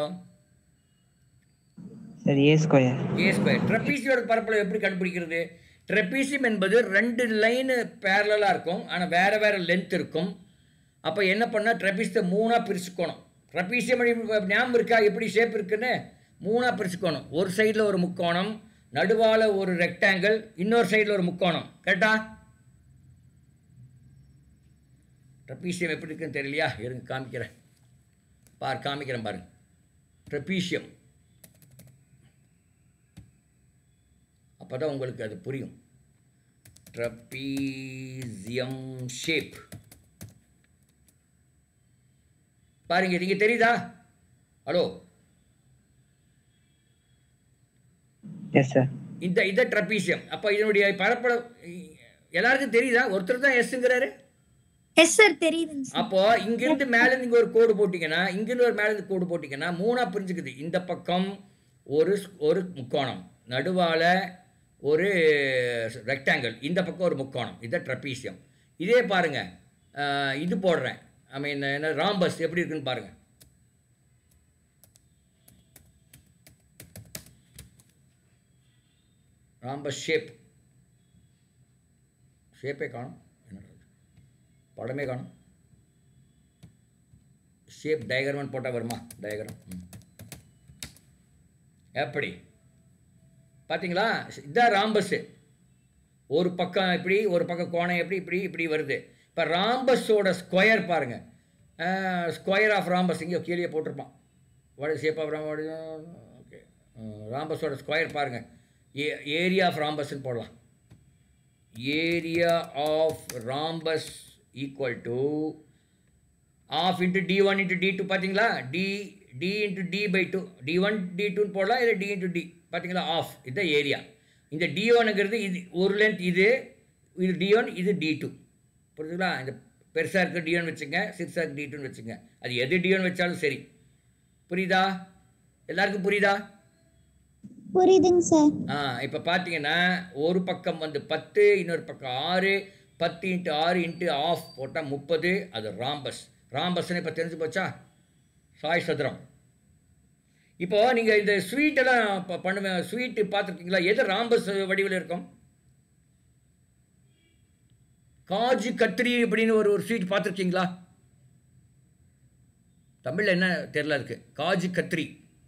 Sir, A square. A square ட்ரெப்பீசியோட பரப்பளவு எப்படி கண்டுபிடிக்கிறது ட்ரெப்பீசியம் என்பது ரெண்டு லைனு பேரலாக இருக்கும் ஆனால் வேறு வேறு லென்த் இருக்கும் அப்போ என்ன பண்ணால் ட்ரெப்பீசியத்தை மூணாக பிரிச்சுக்கணும் ட்ரெப்பீசியம் ஞாபகம் இருக்கா எப்படி ஷேப் இருக்குன்னு மூணாக பிரிச்சுக்கணும் ஒரு சைடில் ஒரு முக்கோணம் நடுவால் ஒரு ரெக்டாங்கிள் இன்னொரு சைடில் ஒரு முக்கோணம் கரெக்டா ட்ரெப்பீசியம் எப்படி இருக்குன்னு தெரியலையா இருங்க காமிக்கிறேன் பார் காமிக்கிறேன் பாருங்க ட்ரெப்பீசியம் அப்போ தான் உங்களுக்கு அது புரியும் ட்ரப்பீசியம் ஷேப் பாருங்க நீங்க தெரியுதா ஹலோ Yes, sir. இந்த இந்த ட்ரப்பீசியம் அப்போ இதனுடைய பரப்பளவு எல்லாருக்கும் தெரியுதா ஒருத்தர் தான் எஸ்ங்கிறாரு எஸ் சார் தெரியுதுங்க சார் அப்போ இங்கிருந்து மேலேருந்து இங்கே ஒரு கோடு போட்டிங்கன்னா இங்கிருந்து ஒரு மேலேருந்து கோடு போட்டிங்கன்னா மூணாக பிரிஞ்சுக்குது இந்த பக்கம் ஒரு ஸ்- ஒரு முக்கோணம் நடுவால் ஒரு ரெக்டாங்கிள் இந்த பக்கம் ஒரு முக்கோணம் இதுதான் ட்ரப்பீசியம் இதே பாருங்க அஹ், இது போடுறேன் ஐ மீன் என்ன ராம்பஸ் எப்படி இருக்குன்னு பாருங்க ராம்பஸ் ஷேப் ஷேப்பே காணும் என்னடா இது? படமே காணும் ஷேப் டயக்ராம் போட்டால் வருமா டயக்ராம் ம் எப்படி பார்த்தீங்களா இதுதான் ராம்பஸ்ஸு ஒரு பக்கம் இப்படி ஒரு பக்கம் கோணம் எப்படி இப்படி இப்படி வருது இப்போ ராம்பஸோட ஸ்கொயர் பாருங்கள் ஸ்கொயர் ஆஃப் ராம்பஸ் இங்கே கீழே போட்டிருப்பான் what shape of rhombus okay ராம்பஸோட ஸ்கொயர் பாருங்கள் ஏ ஏரியா ஆஃப் ராம்பஸ்ன்னு போடலாம் area of rhombus equal to half into d one into d two பார்த்தீங்களா d d into d by two d one d டூன்னு போடலாம் இல்லை டி இன்ட்டு டி பார்த்தீங்களா half இதுதான் ஏரியா இந்த டி ஒனுங்கிறது இது ஒரு லென்த் இது இது டி ஒன் இது டி டூ புரியுதுங்களா இந்த பெருசாக இருக்க டி ஒன் வச்சுங்க சிறுசாக இருக்க டி டூன்னு வச்சுங்க அது எது டி ஒன் வச்சாலும் சரி புரியுதா எல்லாருக்கும் புரியுதா புரியுதுங்க சார் ஆ இப்போ பார்த்தீங்கன்னா ஒரு பக்கம் வந்து பத்து இன்னொரு பக்கம் ஆறு பத்து இன்ட்டு ஆறு இன்ட்டு ஆஃப் போட்டால் முப்பது அது ராம்பஸ் ராம்பஸ்னு இப்போ தெரிஞ்சு போச்சா சாய் சதுரம் இப்போ நீங்கள் இந்த ஸ்வீட் எல்லாம் ப- பண்ணுவேன் ஸ்வீட்டு பார்த்துருக்கீங்களா எது ராம்பஸ் வடிவில் இருக்கும் காஜு கத்திரி அப்படின்னு ஒரு ஒரு ஸ்வீட் பார்த்துருக்கீங்களா தமிழில் என்ன தெரியல அதுக்கு காஜு கத்திரி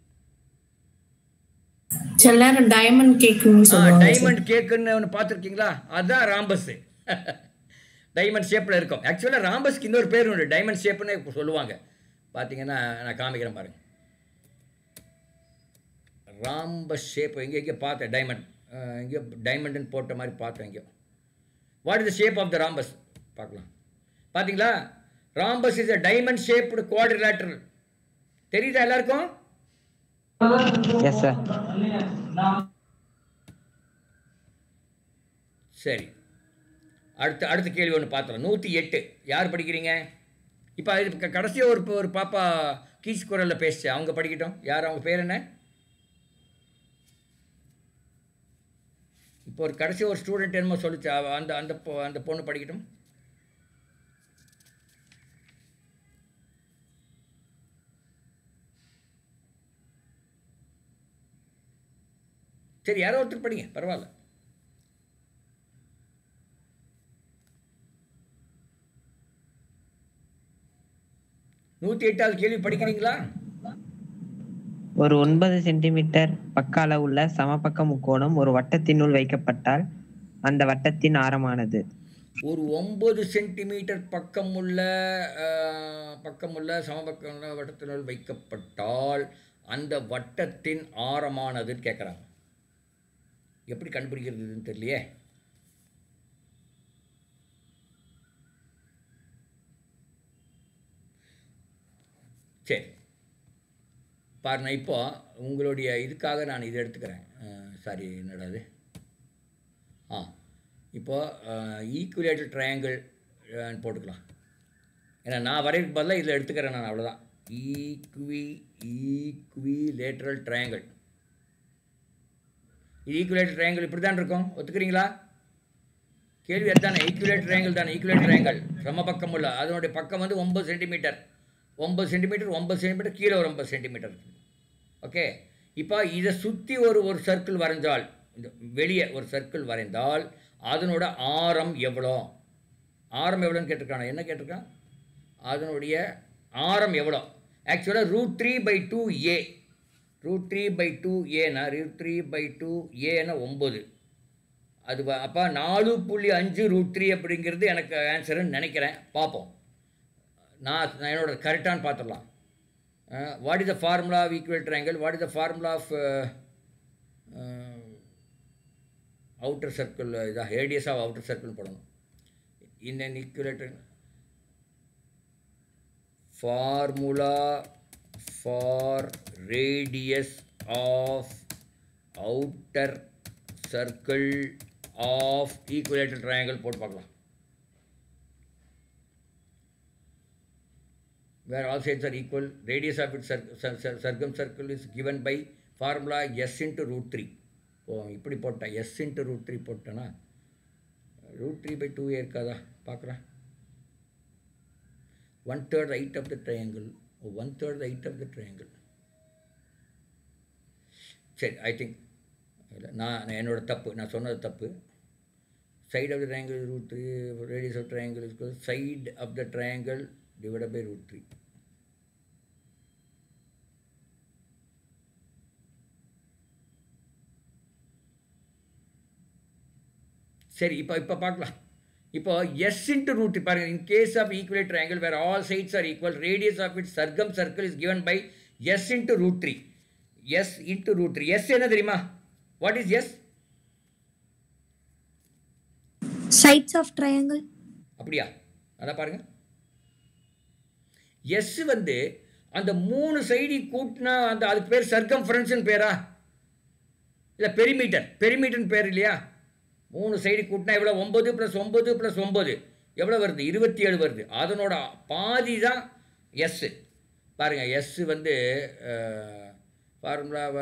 சில நேரம் டைமண்ட் கேக்குன்னு சொல்லுவாங்க டைமண்ட் கேக்குன்னு ஒன்று பார்த்துருக்கீங்களா அதுதான் ராம்பஸ் டைமண்ட் ஷேப்பில் இருக்கும் ஆக்சுவலாக ராம்பஸ்க்கு இன்னொரு பேர் உண்டு டைமண்ட் ஷேப்னு இப்போ சொல்லுவாங்க பார்த்தீங்கன்னா நான் காமிக்கிறேன் பாருங்க ராம்பஸ் ஷேப் எங்கே எங்கே பார்த்தேன் டைமண்ட் எங்கேயோ டைமண்டுன்னு போட்ட மாதிரி பார்த்தேன் எங்கேயோ what is the shape of the rhombus பார்க்கலாம் பார்த்தீங்களா rhombus is a diamond shaped quadrilateral தெரியுதா எல்லாருக்கும் எஸ் சார் சரி அடுத்த அடுத்த கேள்வி ஒன்று பார்த்தோம் நூற்றி எட்டு யார் படிக்கிறீங்க இப்போ இது கடைசியாக ஒரு ஒரு பாப்பா கீச் குரலில் பேசுச்சு அவங்க படிக்கட்டும் யார் அவங்க பேர் என்ன இப்போ ஒரு கடைசி ஒரு ஸ்டூடெண்ட் என்னமோ சொல்லிச்சு அவ- அந்த அந்த பொ- அந்த பொண்ணு படிக்கட்டும் சரி யாரோ ஒருத்தர் படிங்க பரவாயில்ல நூற்றி எட்டாவது கேள்வி படிக்கிறீங்களா ஒரு ஒன்பது சென்டிமீட்டர் பக்க அளவுள்ள சமபக்க முக்கோணம் ஒரு வட்டத்தினுள் வைக்கப்பட்டால் அந்த வட்டத்தின் ஆரமானது ஒரு ஒம்பது சென்டிமீட்டர் பக்கமுள்ள அஹ், பக்கமுள்ள சமபக்கமுள்ள வட்டத்தினுள் வைக்கப்பட்டால் அந்த வட்டத்தின் ஆரமானதுன்னு கேட்குறாங்க எப்படி கண்டுபிடிக்கிறதுன்னு தெரியலையே சரி பாருங்க இப்போ உங்களுடைய இதுக்காக நான் இதை எடுத்துக்கிறேன் சாரி என்னடா அது ஆ இப்போ ஈக்குவலேட்டர் ட்ரையாங்கிள் போட்டுக்கலாம் ஏன்னா நான் வரைக்கு பதிலாக இதில் எடுத்துக்கிறேன் நான் அவ்வளோதான் ஈக்வி ஈக்விலேட்ரல் ட்ரையாங்கிள் இது ஈக்குவலேட்டர் ட்ரையாங்கிள் இப்படி தான் இருக்கும் ஒத்துக்கிறீங்களா கேள்வி அதுதானே ஈக்குவலேட்டர் ட்ரையாங்கிள் தானே ஈக்குவலேட்டர் ட்ரையாங்கிள் சம பக்கம் உள்ள அதனுடைய பக்கம் வந்து ஒம்பது சென்டிமீட்டர் ஒம்பது சென்டிமீட்டர் ஒம்பது சென்டிமீட்டர் கீழே ஒரு ஒம்பது சென்டிமீட்டர் ஓகே இப்போ இதை சுற்றி ஒரு ஒரு சர்க்கிள் வரைஞ்சால் இந்த வெளியே ஒரு சர்க்கிள் வரைந்தால் அதனோட ஆரம் எவ்வளோ ஆரம் எவ்வளோன்னு கேட்டிருக்கான் என்ன கேட்டிருக்கான் அதனுடைய ஆரம் எவ்வளோ ஆக்சுவலாக root three by two A root three by two ஏனா ரூட் த்ரீ பை டூ ஏன்னா ஒம்பது அது வ- அப்போ நாலு புள்ளி அஞ்சு ரூட் த்ரீ அப்படிங்கிறது எனக்கு ஆன்சருன்னு நினைக்கிறேன் பார்ப்போம் நான் நான் என்னோட கரெக்டானு பார்த்துடலாம் what is the formula of equal triangle what is the formula of outer circle இதாக ரேடியஸ் ஆஃப் அவுட்டர் சர்க்கிள் போடணும் in an equilateral formula for radius of outer circle of equilateral triangle போட்டு பார்க்கலாம் where all sides are equal radius of its cir- cir- cir- circumcircle is given by formula s into root 3 ஓ இப்படி போட்டேன் s into root 3 போட்டேன்னா root 3 by 2 இருக்காதா பார்க்குறேன் one third height of the triangle one third height of the triangle சரி I think நான் நான் என்னோட தப்பு நான் சொன்னது தப்பு side of the triangle root three radius of triangle is side of the triangle divide by root three சரி இப்போ இப்போ பார்க்கலாம் இப்போ எஸ் இன்ட்டு ரூட் பாருங்க in case of equal triangle where all sides are equal radius of it circumcircle is given by S into root three S into root three S என்ன தெரியுமா what is S Sides of triangle. அப்படியா அதான் பாருங்க S வந்து அந்த மூணு side கூட்டினா அந்த அதுக்கு பேர் சர்க்கம்ஃபரன்ஸ்னு பேரா இல்லை பெரிமீட்டர் பெரிமீட்டர்னு பேர் இல்லையா மூணு சைடு கூட்டினா எவ்வளோ ஒம்பது ப்ளஸ் ஒம்பது ப்ளஸ் ஒம்பது எவ்வளோ வருது இருபத்தி ஏழு வருது அதனோட பாதி தான் எஸ்ஸு பாருங்கள் எஸ்ஸு வந்து formula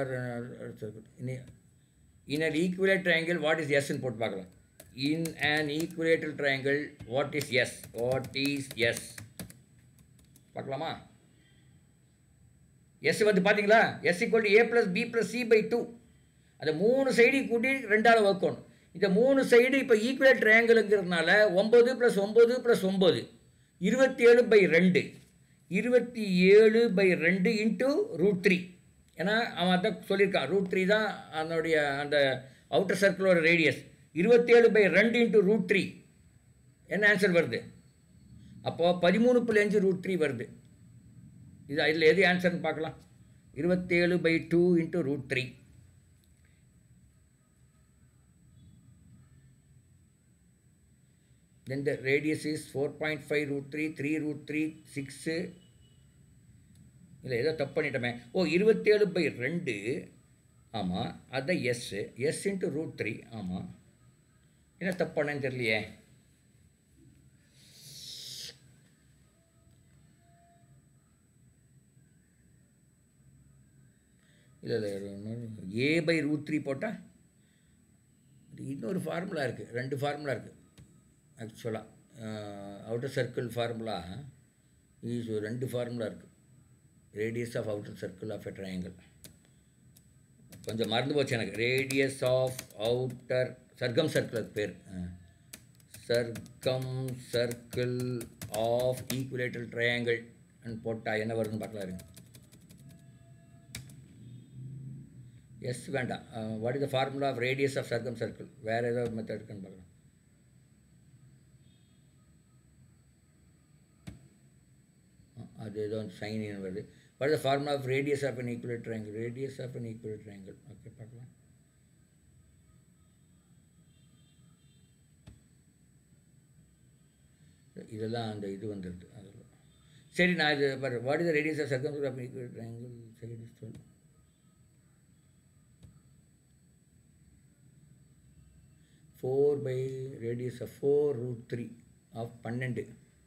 in an equilateral triangle what is எஸ்ன்னு போட்டு பார்க்கலாம் in an equilateral triangle what is S what is S பார்க்கலாமா எஸ் வந்து பார்த்தீங்களா S equal to A plus B plus C by two அந்த மூணு சைடையும் கூட்டி ரெண்டால் வகுக்கணும் இந்த மூணு சைடு இப்போ ஈக்குவல் ட்ரையாங்கிள்ங்கிறதுனால ஒம்பது ப்ளஸ் ஒம்பது ப்ளஸ் ஒம்பது இருபத்தி ஏழு பை ரெண்டு இருபத்தி ஏழு பை ரெண்டு இன்ட்டு ரூட் த்ரீ ஏன்னா அவன் அதான் சொல்லியிருக்கான் ரூட் த்ரீ தான் அதனுடைய அந்த அவுட்டர் சர்க்கிளோட ரேடியஸ் இருபத்தேழு பை ரெண்டு இன்ட்டு ரூட் த்ரீ என்ன ஆன்சர் வருது அப்போது பதிமூணு புள்ளி அஞ்சு ரூட் த்ரீ வருது இது இதில் எது ஆன்சர்னு பார்க்கலாம் இருபத்தேழு by two into root three then the radius is 4.5 root 3 3 root 3 6 இல்லை ஏதோ தப்பு பண்ணிட்டோமே ஓ இருபத்தேழு பை ரெண்டு ஆமாம் அதுதான் S S into root three ஆமாம் என்ன தப்பு பண்ணேன்னு தெரியலையே இல்லை இல்லை ஏ பை ரூட் த்ரீ போட்டால் இன்னொரு ஃபார்முலா இருக்குது ரெண்டு ஃபார்முலா இருக்குது ஆக்சுவலாக அவுட்டர் சர்க்கிள் ஃபார்முலா இஸ் ரெண்டு ஃபார்முலா இருக்குது radius of outer circle of a triangle கொஞ்சம் மறந்து போச்சு எனக்கு radius of outer circumcircle பேர் circumcircle of equilateral triangle போட்டால் என்ன வருதுன்னு பார்க்கலாம் இருங்க எஸ் வேண்டாம் what is the formula of radius of circumcircle வேறு ஏதாவது மெத்தட் இருக்குன்னு பார்க்கலாம் அது ஏதோ சைன் வருது what is the formula of radius of an equal triangle radius of an equal triangle okay பார்க்கலாம் இதெல்லாம் அந்த இது வந்துடுது அதில் சரி நான் இது what is the radius of circum of equal triangle side சொல் four by radius of four root three of பன்னெண்டு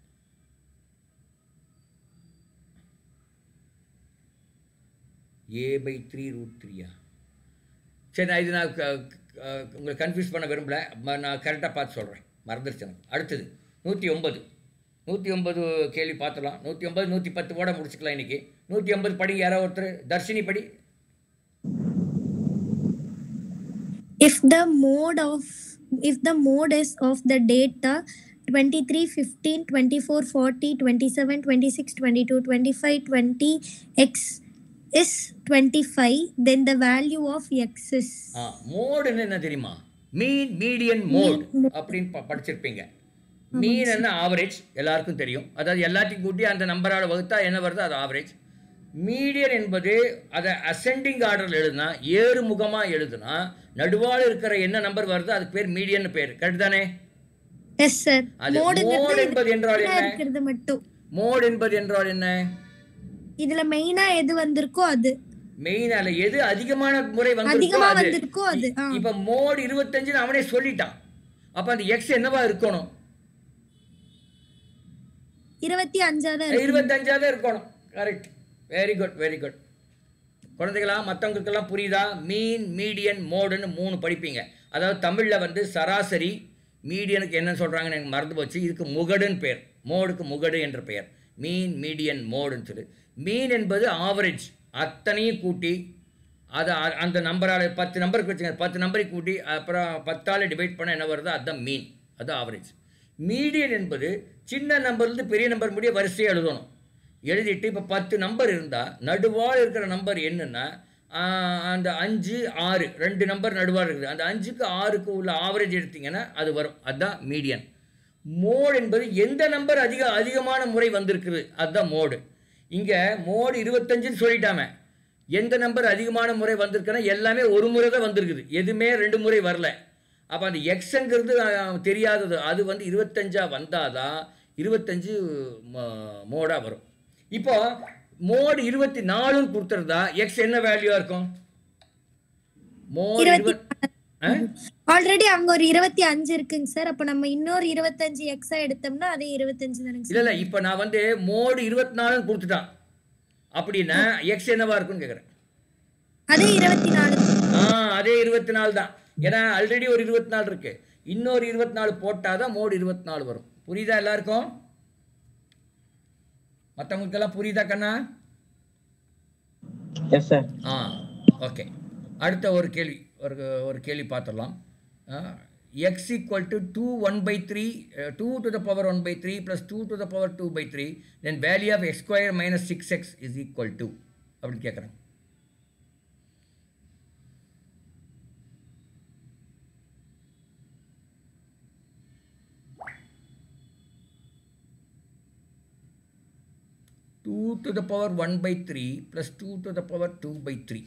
ஏ பை த்ரீ ரூட் த்ரீயா சரி நான் இது நான் க- க- உங்களை கன்ஃபியூஸ் பண்ண விரும்பல ம- நான் கரெக்டாக பார்த்து சொல்கிறேன் மறந்துருச்சு எனக்கு அடுத்தது நூற்றி ஒம்பது நூற்றி ஒம்பது கேள்வி பார்த்துலாம் நூற்றி ஒம்பது நூற்றி பத்து போட முடிச்சுக்கலாம் இன்றைக்கி நூற்றி ஒம்பது படி யாரோ ஒருத்தர் தர்ஷினி படி if the mode of if the mode is of the data 23 15 24 40 27 26 22 25 20 x is 25 then the value of x is ஆ மோடுன்னு என்ன தெரியுமா மீன் மீடியன் மோட் அப்படின்னு ப- படிச்சிருப்பீங்க மீன் என்ன ஆவரேஜ் எல்லாருக்கும் தெரியும் அதாவது எல்லாத்தையும் கூட்டி அந்த நம்பரால் வகுத்தா என்ன வருதோ அது ஆவரேஜ் மீடியன் என்பது அதை அசெண்டிங் ஆர்டரில் எழுதுனா ஏறு முகமாக எழுதுனா நடுவால் இருக்கிற என்ன நம்பர் வருதோ அதுக்கு பேர் மீடியன் பேர் கரெக்ட் தானே yes sir அது mode mode என்பது என்றால் என்ன? இருக்கிறது மட்டும் மோட் என்பது என்றால் என்ன இதுல மெயினா எது வந்திருக்கோ அது மெயின் அல்ல எது அதிகமான முறை வந்திருக்கோ அதிகமா அது வந்திருக்கோ அது ஆ. இப்ப மோட் இருபத்தஞ்சுன்னு அவனே சொல்லிட்டான் அப்ப அந்த எக்ஸ் என்னவா இருக்கணும் இருபத்தி அஞ்சாதான் இருக்கு இருபத்தஞ்சா தான் இருக்கணும் correct very good very good குழந்தைகளா மற்றவங்களுக்கெல்லாம் புரியுதா மீன் மீடியன் மோடுன்னு மூணு படிப்பீங்க அதாவது தமிழில் வந்து சராசரி மீடியனுக்கு என்ன சொல்கிறாங்கன்னு எனக்கு மறந்து போச்சு இதுக்கு முகடுன்னு பேர் மோடுக்கு முகடு என்ற பெயர் மீன் மீடியன் மோடுன்னு சொல்லி மீன் என்பது ஆவரேஜ் அத்தனையும் கூட்டி அதை அ- அந்த நம்பரால் பத்து நம்பருக்கு வச்சுங்க பத்து நம்பரை கூட்டி அப்புறம் பத்தால் டிவைட் பண்ண என்ன வருதோ அதுதான் மீன் அது ஆவரேஜ் மீடியன் என்பது சின்ன நம்பர்லேருந்து பெரிய நம்பர் முடிய வரிசையாக எழுதணும் எழுதிட்டு இப்போ பத்து நம்பர் இருந்தால் நடுவால் இருக்கிற நம்பர் என்னன்னா அந்த அஞ்சு ஆறு ரெண்டு நம்பர் நடுவாக இருக்குது அந்த அஞ்சுக்கு ஆறுக்கு உள்ள ஆவரேஜ் எடுத்தீங்கன்னா அது வரும் அதுதான் மீடியன் மோடு என்பது எந்த நம்பர் அதிக அதிகமான முறை வந்திருக்குது அதுதான் மோடு இங்கே மோடு இருபத்தஞ்சுன்னு சொல்லிட்டாமே எந்த நம்பர் அதிகமான முறை வந்திருக்குன்னா எல்லாமே ஒரு முறை தான் வந்திருக்குது எதுவுமே ரெண்டு முறை வரல அப்போ அந்த எக்ஸுங்கிறது தெரியாதது அது வந்து இருபத்தஞ்சா வந்தாதான் இருபத்தஞ்சு மோடாக வரும் இப்போ மோடு இருபத்தி நாலுன்னு கொடுத்துருந்தா எக்ஸ் என்ன வேல்யூவாக இருக்கும் மோடு இருபத்தி இருபத் ஆ ஆல்ரெடி அங்க ஒரு இருபத்தி அஞ்சு இருக்குங்க சார் அப்ப நம்ம இன்னொரு இருபத்தஞ்சு எக்ஸா எடுத்தோம்னா அதே இருபத்தஞ்சு தானுங்க இல்லை சார் இல்லை இப்போ நான் வந்து மோடு இருபத்தி நாலுன்னு கொடுத்துட்டான் அப்படின்னா எக்ஸ் என்னவா இருக்கும்னு கேட்குறேன் அதே இருபத்தி நாலு ஆ அதே இருபத்தி நாலு தான் ஏன்னா ஆல்ரெடி ஒரு இருபத்தி நாலு இருக்கு இன்னொரு இருபத்தி நாலு போட்டால் தான் மோடு இருபத்தி நாலு வரும் புரியுதா எல்லாருக்கும் மற்றவங்களுக்கெல்லாம் புரியுதா கண்ணா எஸ் சார் ஆ ஓகே அடுத்த ஒரு கேள்வி ஒரு ஒரு கேள்வி பார்த்துடலாம் x equal to two one by three two to the power one by three plus two to the power two by three then value of x square minus six x is equal to அப்படின்னு கேட்குறேன் two to the power one by three plus two to the power two by three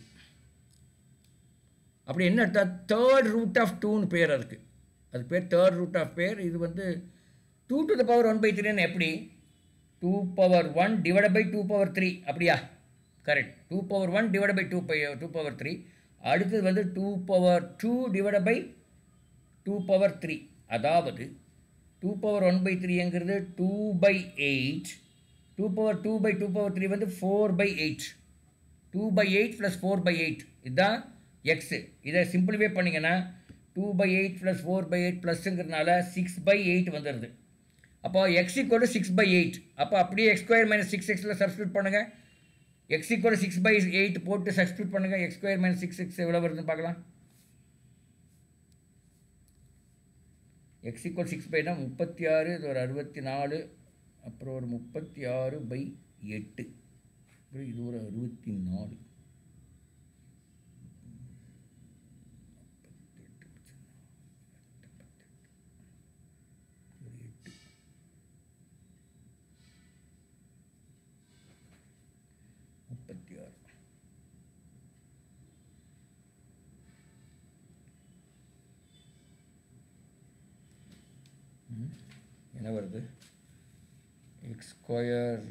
அப்படி என்ன அர்த்தம் third root of டூன்னு பேர் அதுக்கு அது பேர் தேர்ட் ரூட் ஆஃப் பேர் இது வந்து two to the power one by த்ரீன்னு எப்படி two power one divide by two power three அப்படியா correct two power one divide by two by two power three அடுத்தது வந்து two power two divide by two power three அதாவது two power one by த்ரீங்கிறது two by eight two power two by two power three வந்து four by eight two by eight plus four by eight இதுதான் x இதை simplify பண்ணிங்கன்னா two by eight plus four by eight ப்ளஸ்ஸுங்கிறதுனால six by eight வந்துடுது அப்போ x equal six by eight அப்போ அப்படியே x square minus six எக்ஸில் substitute பண்ணுங்கள் x equal six by eight போட்டு சப்ஸ்டியூட் பண்ணுங்கள் x square minus six x எவ்வளோ வருதுன்னு பார்க்கலாம் எக்ஸ் ஈக்குவல் சிக்ஸ் பைனா முப்பத்தி ஆறு இது ஒரு அறுபத்தி நாலு அப்புறம் ஒரு முப்பத்தி ஆறு பை எட்டு அப்புறம் இது ஒரு அறுபத்தி நாலு முப்பத்தி ஆறு ம், என்ன வருது எக்ஸ் ஸ்கொயர்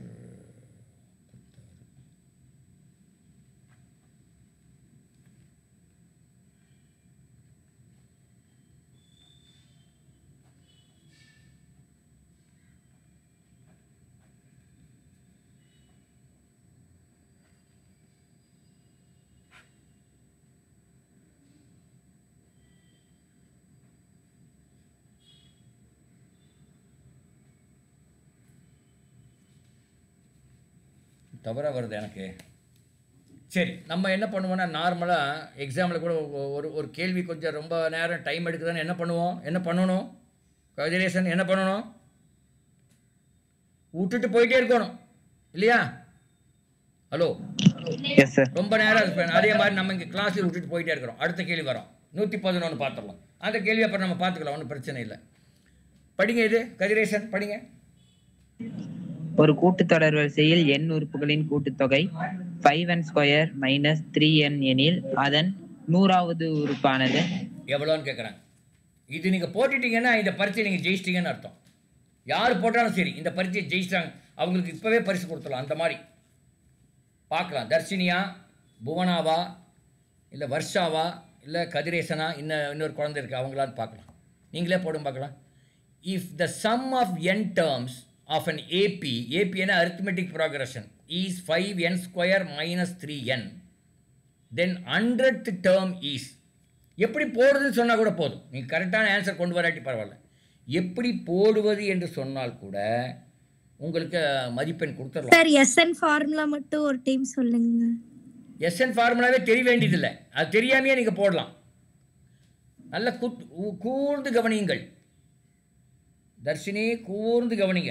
தவறாக வருது எனக்கு சரி நம்ம என்ன பண்ணுவோம்னா நார்மலாக எக்ஸாமில் கூட ஒ- ஒரு ஒரு கேள்வி கொஞ்சம் ரொம்ப நேரம் டைம் எடுக்குதுன்னு என்ன பண்ணுவோம் என்ன பண்ணணும் கஜரேசன் என்ன பண்ணணும் விட்டுட்டு போயிட்டே இருக்கணும் இல்லையா ஹலோ எஸ் சார் ரொம்ப நேரம் இருப்பேன் அதே மாதிரி நம்ம இங்கே கிளாஸில் விட்டுட்டு போயிட்டே இருக்கிறோம் அடுத்த கேள்வி வரும் நூற்றி பதினொன்று பார்த்துடலாம் அந்த கேள்வி அப்புறம் நம்ம பார்த்துக்கலாம் ஒன்றும் பிரச்சனை இல்லை படிங்க இது கதிரேசன் படிங்க ஒரு கூட்டுத்தொடர் வரிசையில் n உறுப்புகளின் கூட்டுத்தொகை five n square minus three n எனில் அதன் நூறாவது உறுப்பானது எவ்வளோன்னு கேட்குறாங்க இது நீங்கள் போட்டுட்டீங்கன்னா இந்த பரீட்சை நீங்கள் ஜெயிச்சிட்டீங்கன்னு அர்த்தம் யார் போட்டாலும் சரி இந்த பரீட்சையை ஜெயிச்சிட்டாங்க அவங்களுக்கு இப்போவே பரிசு கொடுத்துடலாம் அந்த மாதிரி பார்க்கலாம் தர்ஷினியா புவனாவா இல்லை வர்ஷாவா இல்லை கதிரேசனா இன்னும் இன்னொரு குழந்தை இருக்குது அவங்களான்னு பார்க்கலாம் நீங்களே போடும் பார்க்கலாம் if the sum of n terms of an AP ஏபின்னா arithmetic progression is five n square minus three n then hundred term is எப்படி போடுறதுன்னு சொன்னால் கூட போதும் நீங்கள் கரெக்டான ஆன்சர் கொண்டு வராட்டி பரவாயில்ல எப்படி போடுவது என்று சொன்னால் கூட உங்களுக்கு மதிப்பெண் கொடுத்துடலாம் சார் எஸ்என் ஃபார்முலா மட்டும் ஒரு டைம் சொல்லுங்க எஸ்என் ஃபார்முலாவே தெரிய வேண்டியதில்லை அது தெரியாமையே நீங்கள் போடலாம் நல்ல குத் ஊ- கூர்ந்து கவனியுங்கள் தர்ஷினி கூர்ந்து கவனிங்க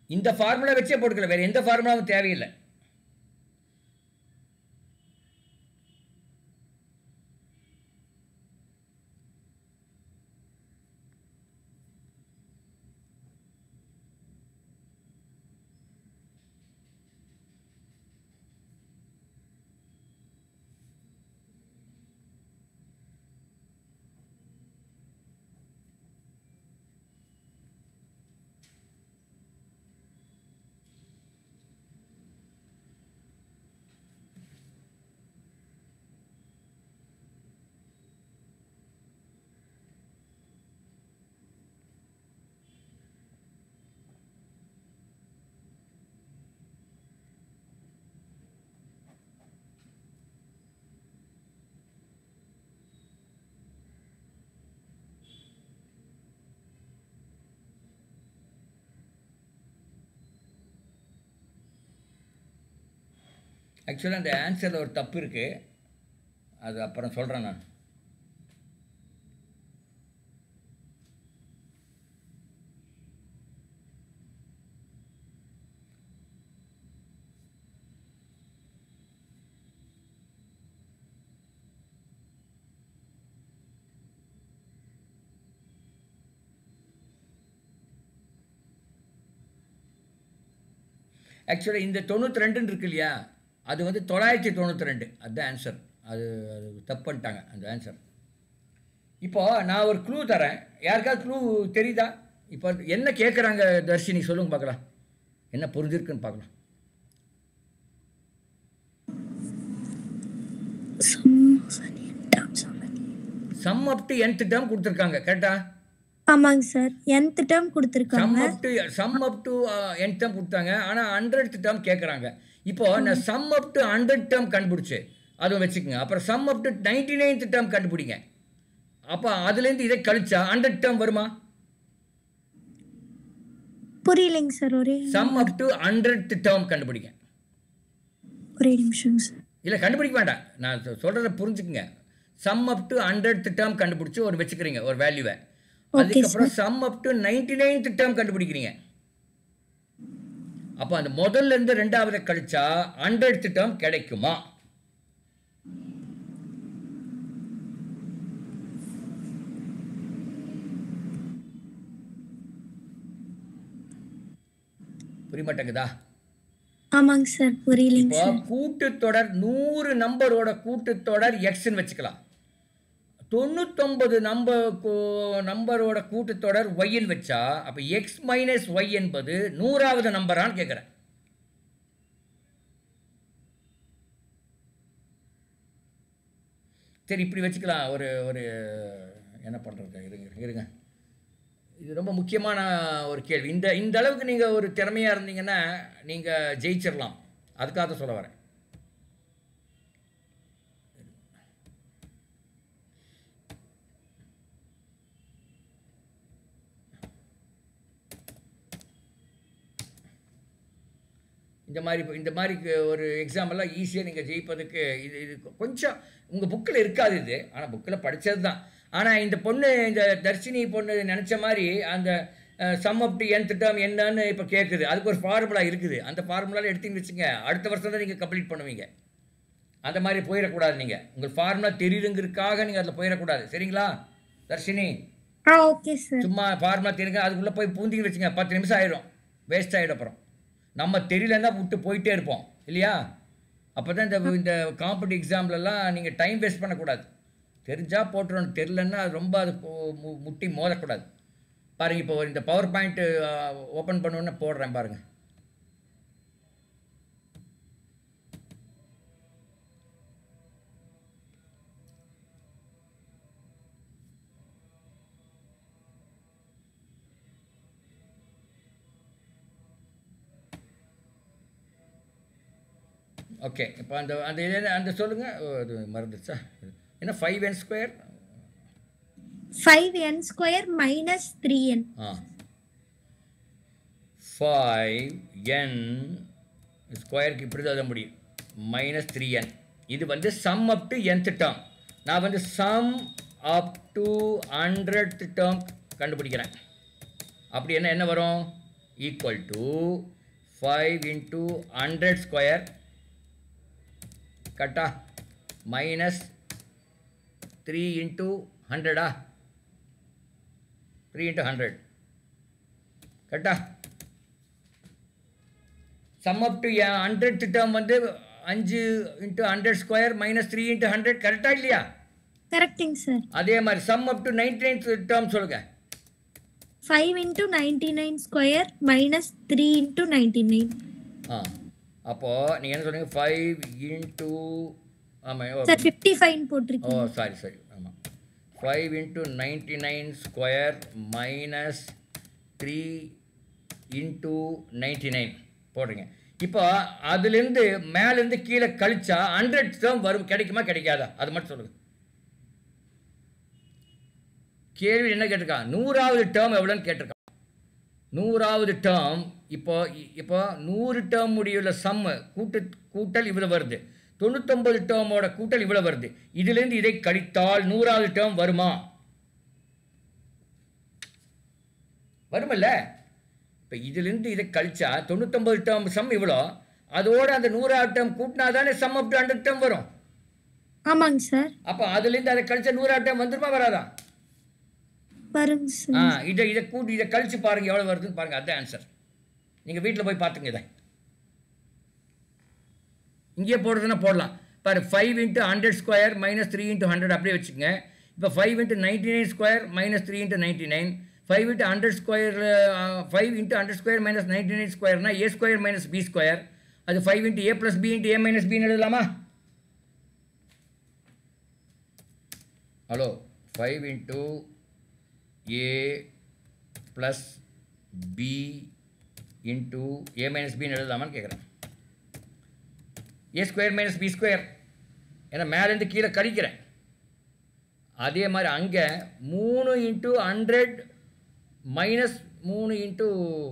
இந்த ஃபார்முலா வச்சே போட்டுக்கலாம் வேறு எந்த ஃபார்முலாவும் தேவையில்லை ஆக்சுவலாக அந்த ஆன்சரில் ஒரு தப்பு இருக்குது அது அப்புறம் சொல்கிறேன் நான் ஆக்சுவலாக இந்த தொண்ணூற்றி ரெண்டுன்னு இருக்கு இல்லையா அது வந்து தொள்ளாயிரத்தி தொண்ணூற்றி ரெண்டு அதுதான் ஆன்சர் அது அது தப்பு பண்ணிட்டாங்க அந்த ஆன்சர் இப்போ நான் ஒரு க்ளூ தரேன் யாருக்காவது க்ளூ தெரியுதா இப்போ என்ன கேட்குறாங்க தர்ஷினி சொல்லுங்க பார்க்கலாம் என்ன புரிஞ்சிருக்குன்னு பார்க்கலாம் sum up to nth term கொடுத்துருக்காங்க கரெக்டா ஆமாங்க சார் nth டேர்ம் சம் கொடுத்துருக்காங்க up to sum up to nth term கொடுத்தாங்க ஆனால் ஹண்ட்ரட் டேர்ம் கேட்குறாங்க இப்போ நான் sum up to hundred term கண்டுபிடிச்சு அதுவும் வச்சுக்கோங்க அப்புறம் sum up to ninety ninth term கண்டுபிடிங்க அப்போ அதுலேருந்து இதை கழிச்சா ஹண்ட்ரட் டேர்ம் வருமா புரியலைங்க சார் ஒரே sum up to hundred term கண்டுபிடிங்க ஒரே நிமிஷம் சார் இல்லை கண்டுபிடிக்க வேண்டாம் நான் சொ- சொல்றத புரிஞ்சுக்குங்க sum up to hundred term கண்டுபிடிச்சி ஒரு வச்சுக்கிறீங்க ஒரு வேல்யூவை அதுக்கப்புறம் sum up to ninety ninth term கண்டுபிடிக்கிறீங்க அப்போ அந்த முதல்ல இருந்து ரெண்டாவது கழிச்சா ஹண்ட்ரட் டேர்ம் கிடைக்குமா புரிய மாட்டேங்குதா ஆமாங்க சார் புரியலைங்க இப்போ சார் கூட்டுத்தொடர் நூறு நம்பரோட கூட்டுத்தொடர் எக்ஸ்ன்னு வச்சுக்கலாம் தொண்ணூத்தொன்பது நம்பர் நம்பரோட கூட்டுத்தொடர் ஒய்ன்னு வச்சா அப்போ எக்ஸ் மைனஸ் ஒய் என்பது நூறாவது நம்பரான்னு கேட்குறேன் சரி இப்படி வச்சுக்கலாம் ஒரு ஒரு என்ன பண்ணுறது இருங்க இருங்க இது ரொம்ப முக்கியமான ஒரு கேள்வி இந்த இந்த அளவுக்கு நீங்கள் ஒரு திறமையாக இருந்தீங்கன்னா நீங்கள் ஜெயிச்சிடலாம் அதுக்காக தான் சொல்ல வரேன் இந்த மாதிரி இப்ப இந்த மாதிரி கு- ஒரு எக்ஸாம் எல்லாம் ஈஸியாக நீங்கள் ஜெயிப்பதுக்கு இது இது கொஞ்சம் உங்கள் புக்கில் இருக்காது இது ஆனால் புக்கில் படித்தது தான் ஆனால் இந்த பொண்ணு இந்த தர்ஷினி பொண்ணு நினச்ச மாதிரி அந்த sum up to nth term என்னன்னு இப்போ கேட்குது அதுக்கு ஒரு ஃபார்முலா இருக்குது அந்த ஃபார்முலாவில் எடுத்தீங்கன்னு வச்சுங்க அடுத்த வருஷம் தான் நீங்கள் கம்ப்ளீட் பண்ணுவீங்க அந்த மாதிரி போயிடக்கூடாது நீங்கள் உங்கள் ஃபார்முலா தெரியுதுங்கிறதுக்காக நீங்கள் அதில் போயிடக்கூடாது சரிங்களா தர்ஷினி ஆ ஓகே சார் சும்மா ஃபார்முலா தெரியுங்க அதுக்குள்ளே போய் பூந்தின்னு வச்சுங்க பத்து நிமிஷம் ஆயிடும் வேஸ்ட் ஆகிடும் அப்புறம் நம்ம தெரியலன்னா விட்டு போயிட்டே இருப்போம் இல்லையா அப்போ தான் இந்த இந்த காம்படிட்டிவ் எக்ஸாம்லலாம் நீங்கள் டைம் வேஸ்ட் பண்ணக்கூடாது தெரிஞ்சால் போட்டுறணும் தெரிலன்னா அது ரொம்ப அது போ- மு- முட்டி மோதக்கூடாது பாருங்கள் இப்போ ஒரு இந்த பவர் பாயிண்ட்டு ஓப்பன் பண்ணோன்னே போடுறேன் பாருங்கள் ஓகே இப்போ அந்த அந்த இது அந்த சொல்லுங்கள் அது மறந்துச்சா என்ன five n square five n square minus three n ஆ ஃபைவ் என் ஸ்கொயருக்கு இப்படி தான் எழுத முடியும் மைனஸ் த்ரீ என் இது வந்து sum up to nth term நான் வந்து sum up to hundred term கண்டுபிடிக்கிறேன் அப்படி என்ன என்ன வரும் equal to five into hundred square கட்டா மைனஸ் த்ரீ இன்ட்டு ஹண்ட்ரடா த்ரீ இன்ட்டு ஹண்ட்ரட் கரெக்டா sum up to hundred term வந்து அஞ்சு into hundred square minus three into hundred கரெக்டா இல்லையா கரெக்டிங் சார் அதே மாதிரி sum up to ninety nine term சொல்லுங்க five into ninety nine square minus three into ninety nine ஆ அப்போது நீங்கள் என்ன சொல்றீங்க ஃபைவ் இன்ட்டு ஆமாம் சார் ஃபிஃப்டி ஃபைன் ஓ போட்டிருக்கீங்க சாரி சாரி ஆமாம் five into ninety nine square minus three into ninety nine போடுறீங்க இப்போ அதுலேருந்து மேலேருந்து கீழே கழிச்சா ஹண்ட்ரட் டேர்ம் வரும் கிடைக்குமா கிடைக்காதா அது மட்டும் சொல்லுங்கள் கேள்வி என்ன கேட்டிருக்கான் நூறாவது டேர்ம் எவ்வளோன்னு கேட்டிருக்கான் நூறாவது டேர்ம் இப்போ இப்போ நூறு டேர்ம் முடியுள்ள சம்மு கூட்டு கூட்டல் இவ்வளோ வருது தொண்ணூத்தொம்பது டேர்மோட கூட்டல் இவ்வளோ வருது இதுலேருந்து இதை கழித்தால் நூறாவது டேர்ம் வருமா வருமல்ல இப்போ இதுலேருந்து இதை கழிச்சா தொண்ணூத்தொம்பது டேர்ம் சம் இவ்வளோ அதோட அந்த நூறாவது டேர்ம் கூட்டினா தானே sum up to hundred term வரும் ஆமாங்க சார் அப்போ அதுலேருந்து அதை கழிச்சா நூறாவது டேர்ம் வந்துருமா வராதா வருங்க ஆ சார் இதை இதை கூட்டி இதை கழிச்சு பாருங்க எவ்வளோ வருதுன்னு பாருங்க அதான் ஆன்சர் நீங்கள் வீட்டில் போய் பார்த்துங்க இதை இங்கேயே போடுறதுன்னா போடலாம் பாரு five into hundred square minus three into hundred அப்படியே வச்சுக்கோங்க இப்போ five into ninety nine square minus three into ninety nine five into hundred square five into hundred square minus ninety nine ஸ்கொயர்னா A square minus B square அது five into A plus B into A minus பின்னு எழுதலாமா hello five into A plus B into A minus பின்னு எழுதலாமான்னு கேட்குறேன் A square minus B square ஏன்னா மேலேருந்து கீழே கழிக்கிறேன் அதே மாதிரி அங்கே மூணு இன்ட்டு ஹண்ட்ரட் மைனஸ் மூணு இன்ட்டு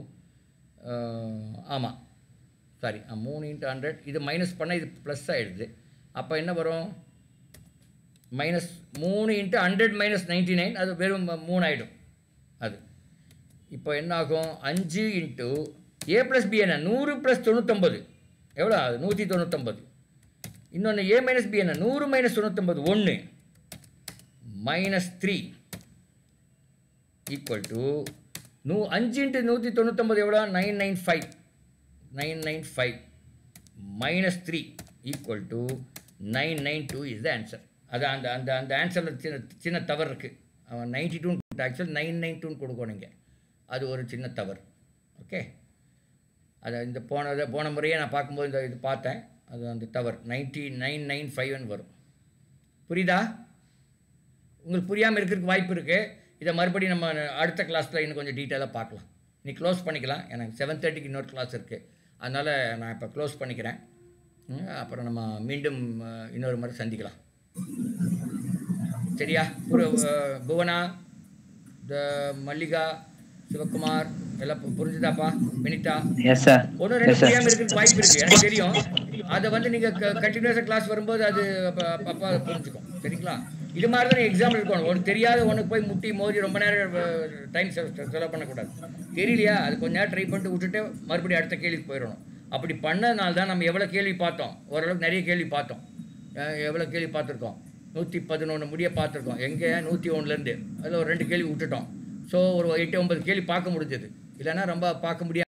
ஆமாம் சாரி மூணு இன்ட்டு ஹண்ட்ரட் இது மைனஸ் பண்ணால் இது ப்ளஸ் ஆகிடுது அப்போ என்ன வரும் மைனஸ் மூணு into hundred minus ninety nine அது வெறும் மூணு ஆகிடும் அது இப்போ என்ன ஆகும் அஞ்சு இன்ட்டு ஏ ப்ளஸ் பி என்ன நூறு ப்ளஸ் தொண்ணூத்தொம்பது எவ்வளோ அது நூற்றி தொண்ணூத்தொம்பது இன்னொன்று ஏ மைனஸ் பி என்ன நூறு மைனஸ் தொண்ணூத்தொம்பது ஒன்று மைனஸ் த்ரீ ஈக்குவல் டு நூ அஞ்சு இன்ட்டு நூற்றி தொண்ணூத்தொம்பது எவ்வளோ nine nine five nine nine five minus three equal to nine nine two is the answer அது அந்த அந்த அந்த ஆன்சரில் சின்ன சின்ன தவறு இருக்குது அவன் நைன்டி டூன்னு ஆக்சுவல் நைன் நைன் டூன்னு கொடுக்கணும் இங்கே அது ஒரு சின்ன தவறு ஓகே அதை இந்த போன போன முறையே நான் பார்க்கும்போது இந்த இது பார்த்தேன் அது அந்த தவறு நைன்ட்டி நைன் நைன் ஃபைவ்னு வரும் புரியுதா உங்களுக்கு புரியாமல் இருக்கிறதுக்கு வாய்ப்பு இருக்குது இதை மறுபடியும் நம்ம அடுத்த கிளாஸில் இன்னும் கொஞ்சம் டீட்டெயிலாக பார்க்கலாம் நீ க்ளோஸ் பண்ணிக்கலாம் எனக்கு செவன் தேர்ட்டிக்கு இன்னொரு கிளாஸ் இருக்குது அதனால் நான் இப்போ க்ளோஸ் பண்ணிக்கிறேன் ம், அப்புறம் நம்ம மீண்டும் அஹ், இன்னொரு முறை சந்திக்கலாம் சரியா புரு அஹ், புவனா இந்த மல்லிகா சிவகுமார் எல்லாம் பு- புரிஞ்சுதாப்பா வினிதா எஸ் சார் ஒன்று ரெண்டு எஸ் சார் புரியாமல் இருக்கிறதுக்கு வாய்ப்பு இருக்குது எனக்கு தெரியும் அதை வந்து நீங்கள் கண்டினியூஸாக கிளாஸ் வரும்போது அது அப்ப- அப்பப்போ அது புரிஞ்சுக்கும் சரிங்களா இது மாதிரி தான் எக்ஸாம்பிள் இருக்கணும் ஒன்று தெரியாத ஒன்று போய் முட்டி மோதி ரொம்ப நேரம் டைம் செலவு பண்ணக்கூடாது தெரியலையா அது கொஞ்ச நேரம் ட்ரை பண்ணிட்டு விட்டுட்டு மறுபடியும் அடுத்த கேள்விக்கு போயிடணும் அப்படி பண்ணதுனால தான் நம்ம எவ்வளோ கேள்வி பார்த்தோம் ஓரளவுக்கு நிறைய கேள்வி பார்த்தோம் அஹ் எவ்வளோ கேள்வி பார்த்துருக்கோம் நூற்றி பதினொன்று முடிய பார்த்துருக்கோம் எங்கே நூற்றி ஒன்றுலேருந்து அதில் ஒரு ரெண்டு கேள்வி விட்டுட்டோம் ஸோ ஒரு எட்டு ஒன்பது கேள்வி பார்க்க முடிஞ்சது இல்லைன்னா ரொம்ப பார்க்க முடியாது